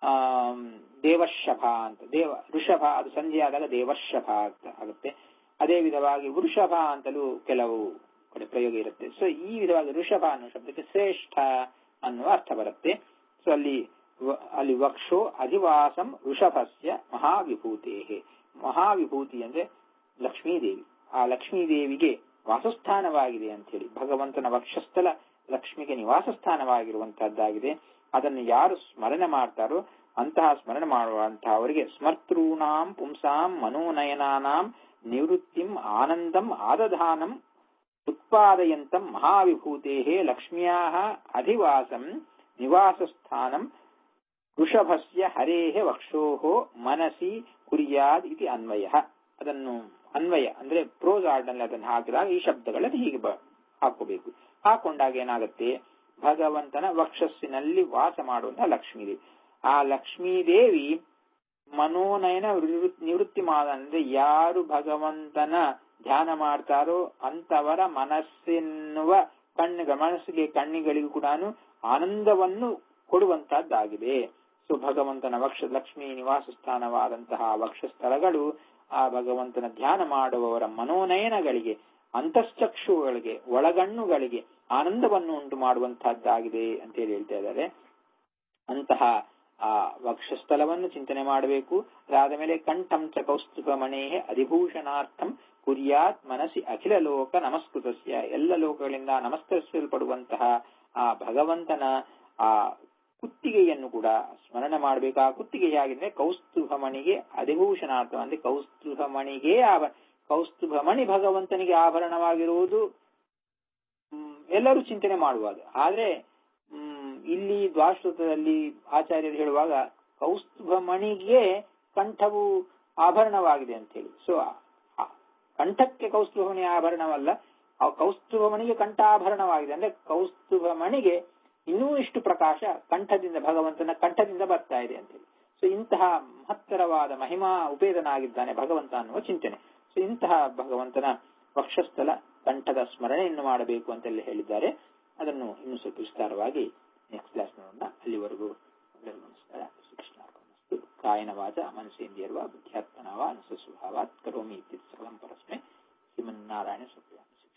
ದೇವರ್ಷಭ ಅಂತ ದೇವ ಋಷಭ ಅದು ಸಂಜೆ ಆದಾಗ ದೇವರ್ಷಭ ಆಗುತ್ತೆ ಅದೇ ವಿಧವಾಗಿ ವೃಷಭ ಅಂತಲೂ ಕೆಲವು ಕಡೆ ಪ್ರಯೋಗ ಇರುತ್ತೆ ಸೊ ಈ ವಿಧವಾಗಿ ಋಷಭ ಅನ್ನೋ ಶಬ್ದಕ್ಕೆ ಶ್ರೇಷ್ಠ ಅನ್ನುವ ಅರ್ಥ ಬರುತ್ತೆ ಸೊ ಅಲ್ಲಿ ಅಲ್ಲಿ ವಕ್ಷೋ ಅಧಿವಾಸಂ ಋಷಭಸ್ಯ ಮಹಾವಿಭೂತೇ ಮಹಾವಿಭೂತಿ ಅಂದ್ರೆ ಲಕ್ಷ್ಮೀದೇವಿ ಆ ಲಕ್ಷ್ಮೀದೇವಿಗೆ ವಾಸಸ್ಥಾನವಾಗಿದೆ ಅಂತ ಹೇಳಿ ಭಗವಂತನ ವಕ್ಷಸ್ಥಲ ಲಕ್ಷ್ಮಿಗೆ ನಿವಾಸ ಸ್ಥಾನವಾಗಿರುವಂತಹದ್ದಾಗಿದೆ ಅದನ್ನು ಯಾರು ಸ್ಮರಣೆ ಮಾಡ್ತಾರೋ ಅಂತಹ ಸ್ಮರಣೆ ಮಾಡುವಂತಹ ಅವರಿಗೆ ಸ್ಮರ್ತೃಣಾಂ ಪುಂಸಾಂ ಮನೋನಯನಾನಾಂ ನಿವೃತ್ತಿಂ ಆನಂದಂ ಆದಧಾನಂ ಉತ್ಪಾದಯಂತಂ ಮಹಾವಿಭೂತೆ ಲಕ್ಷ್ಮ್ಯಾ ಅಧಿವಾಸಂ ನಿವಾಸಸ್ಥಾನಂ ವೃಷಭಸ್ಯ ಹರೇಹ ವಕ್ಷೋಹೋ ಮನಸಿ ಕುರಿಯಾದ್ ಇತಿ ಅನ್ವಯ ಅದನ್ನು ಅನ್ವಯ ಅಂದ್ರೆ ಪ್ರೋಸ್ ಆರ್ಡ್ನಲ್ಲಿ ಅದನ್ನು ಹಾಕಿದಾಗ ಈ ಶಬ್ದಗಳನ್ನು ಹೀಗೆ ಹಾಕೋಬೇಕು ಹಾಕೊಂಡಾಗ ಏನಾಗುತ್ತೆ ಭಗವಂತನ ವಕ್ಷಸ್ಸಿನಲ್ಲಿ ವಾಸ ಮಾಡುವಂತಹ ಲಕ್ಷ್ಮೀದೇವಿ ಆ ಲಕ್ಷ್ಮೀದೇವಿ ಮನೋನಯನ ನಿವೃತ್ತಿ ಮಾಡ ಅಂದ್ರೆ ಯಾರು ಭಗವಂತನ ಧ್ಯಾನ ಮಾಡ್ತಾರೋ ಅಂತವರ ಮನಸ್ಸೆನ್ನುವ ಕಣ್ಣುಗಳ ಮನಸ್ಸಿಗೆ ಕಣ್ಣಿಗಳಿಗೂ ಕೂಡ ಆನಂದವನ್ನು ಕೊಡುವಂತಹದ್ದಾಗಿದೆ ಸೊ ಭಗವಂತನ ವಕ್ಷ ಲಕ್ಷ್ಮೀ ನಿವಾಸ ಸ್ಥಾನವಾದಂತಹ ವಕ್ಷಸ್ಥಳಗಳು ಆ ಭಗವಂತನ ಧ್ಯಾನ ಮಾಡುವವರ ಮನೋನಯನಗಳಿಗೆ ಅಂತಶ್ಚಕ್ಷುಗಳಿಗೆ ಒಳಗಣ್ಣುಗಳಿಗೆ ಆನಂದವನ್ನು ಉಂಟು ಮಾಡುವಂತಹದ್ದಾಗಿದೆ ಅಂತ ಹೇಳಿ ಹೇಳ್ತಾ ಇದ್ದಾರೆ ಅಂತಹ ಆ ವಕ್ಷಸ್ಥಲವನ್ನು ಚಿಂತನೆ ಮಾಡಬೇಕು ಅದಾದ ಮೇಲೆ ಕಂಠಂ ಚ ಕೌಸ್ತುಭ ಮಣೇ ಅಧಿಭೂಷಣಾರ್ಥಂ ಕುರ್ಯಾತ್ ಮನಸ್ಸಿ ಅಖಿಲ ಲೋಕ ನಮಸ್ಕೃತಸ್ಯ ಎಲ್ಲ ಲೋಕಗಳಿಂದ ನಮಸ್ಕರಿಸಲ್ಪಡುವಂತಹ ಆ ಭಗವಂತನ ಆ ಕುತ್ತಿಗೆಯನ್ನು ಕೂಡ ಸ್ಮರಣೆ ಮಾಡಬೇಕು ಆ ಕುತ್ತಿಗೆ ಹೇಗಿದ್ರೆ ಕೌಸ್ತುಭ ಮಣಿಗೆ ಅಧಿಭೂಷಣಾರ್ಥ ಅಂದ್ರೆ ಕೌಸ್ತುಭ ಮಣಿಗೆ ಕೌಸ್ತುಭ ಮಣಿ ಭಗವಂತನಿಗೆ ಆಭರಣವಾಗಿರುವುದು ಎಲ್ಲರೂ ಚಿಂತನೆ ಮಾಡುವಾಗ ಆದ್ರೆ ಇಲ್ಲಿ ದ್ವಾಶ್ರುತದಲ್ಲಿ ಆಚಾರ್ಯರು ಹೇಳುವಾಗ ಕೌಸ್ತುಭ ಮಣಿಗೆ ಕಂಠವು ಆಭರಣವಾಗಿದೆ ಅಂತ ಹೇಳಿ ಸೊ ಕಂಠಕ್ಕೆ ಕೌಸ್ತುಭ ಮಣಿ ಆಭರಣವಲ್ಲ ಆ ಕೌಸ್ತುಭ ಮಣಿಗೆ ಕಂಠ ಆಭರಣವಾಗಿದೆ ಅಂದ್ರೆ ಕೌಸ್ತುಭ ಮಣಿಗೆ ಇನ್ನೂ ಇಷ್ಟು ಪ್ರಕಾಶ ಕಂಠದಿಂದ ಭಗವಂತನ ಕಂಠದಿಂದ ಬರ್ತಾ ಇದೆ ಅಂತೇಳಿ ಸೊ ಇಂತಹ ಮಹತ್ತರವಾದ ಮಹಿಮಾ ಉಪೇದನಾಗಿದ್ದಾನೆ ಭಗವಂತ ಅನ್ನುವ ಚಿಂತನೆ ಸೊ ಇಂತಹ ಭಗವಂತನ ವಕ್ಷಸ್ಥಲ ಕಂಠದ ಸ್ಮರಣೆಯನ್ನು ಮಾಡಬೇಕು ಅಂತೆಲ್ಲ ಹೇಳಿದ್ದಾರೆ ಅದನ್ನು ಇನ್ನು ಸ್ವಲ್ಪ ವಿಸ್ತಾರವಾಗಿ ನೆಕ್ಸ್ಟ್ ಕ್ಲಾಸ್ ನೋಡೋಣ ಅಲ್ಲಿವರೆಗೂ ನಮಸ್ಕಾರ ಶ್ರೀಕೃಷ್ಣ ಕಾಯನ ವಾಚ ಮನಸ್ಸೇಂದಿಯರ್ವ ಬುದ್ಧ್ಯಾತ್ಮನವ ನಸಸ್ವಭಾವಾತ್ ಕರೋಮಿ ಇತ್ಯತ್ ಸಕಲಂ ಪರಸ್ಮೈ ಶ್ರೀಮನ್ನಾರಾಯಣ ಸುಪ್ರಿಯ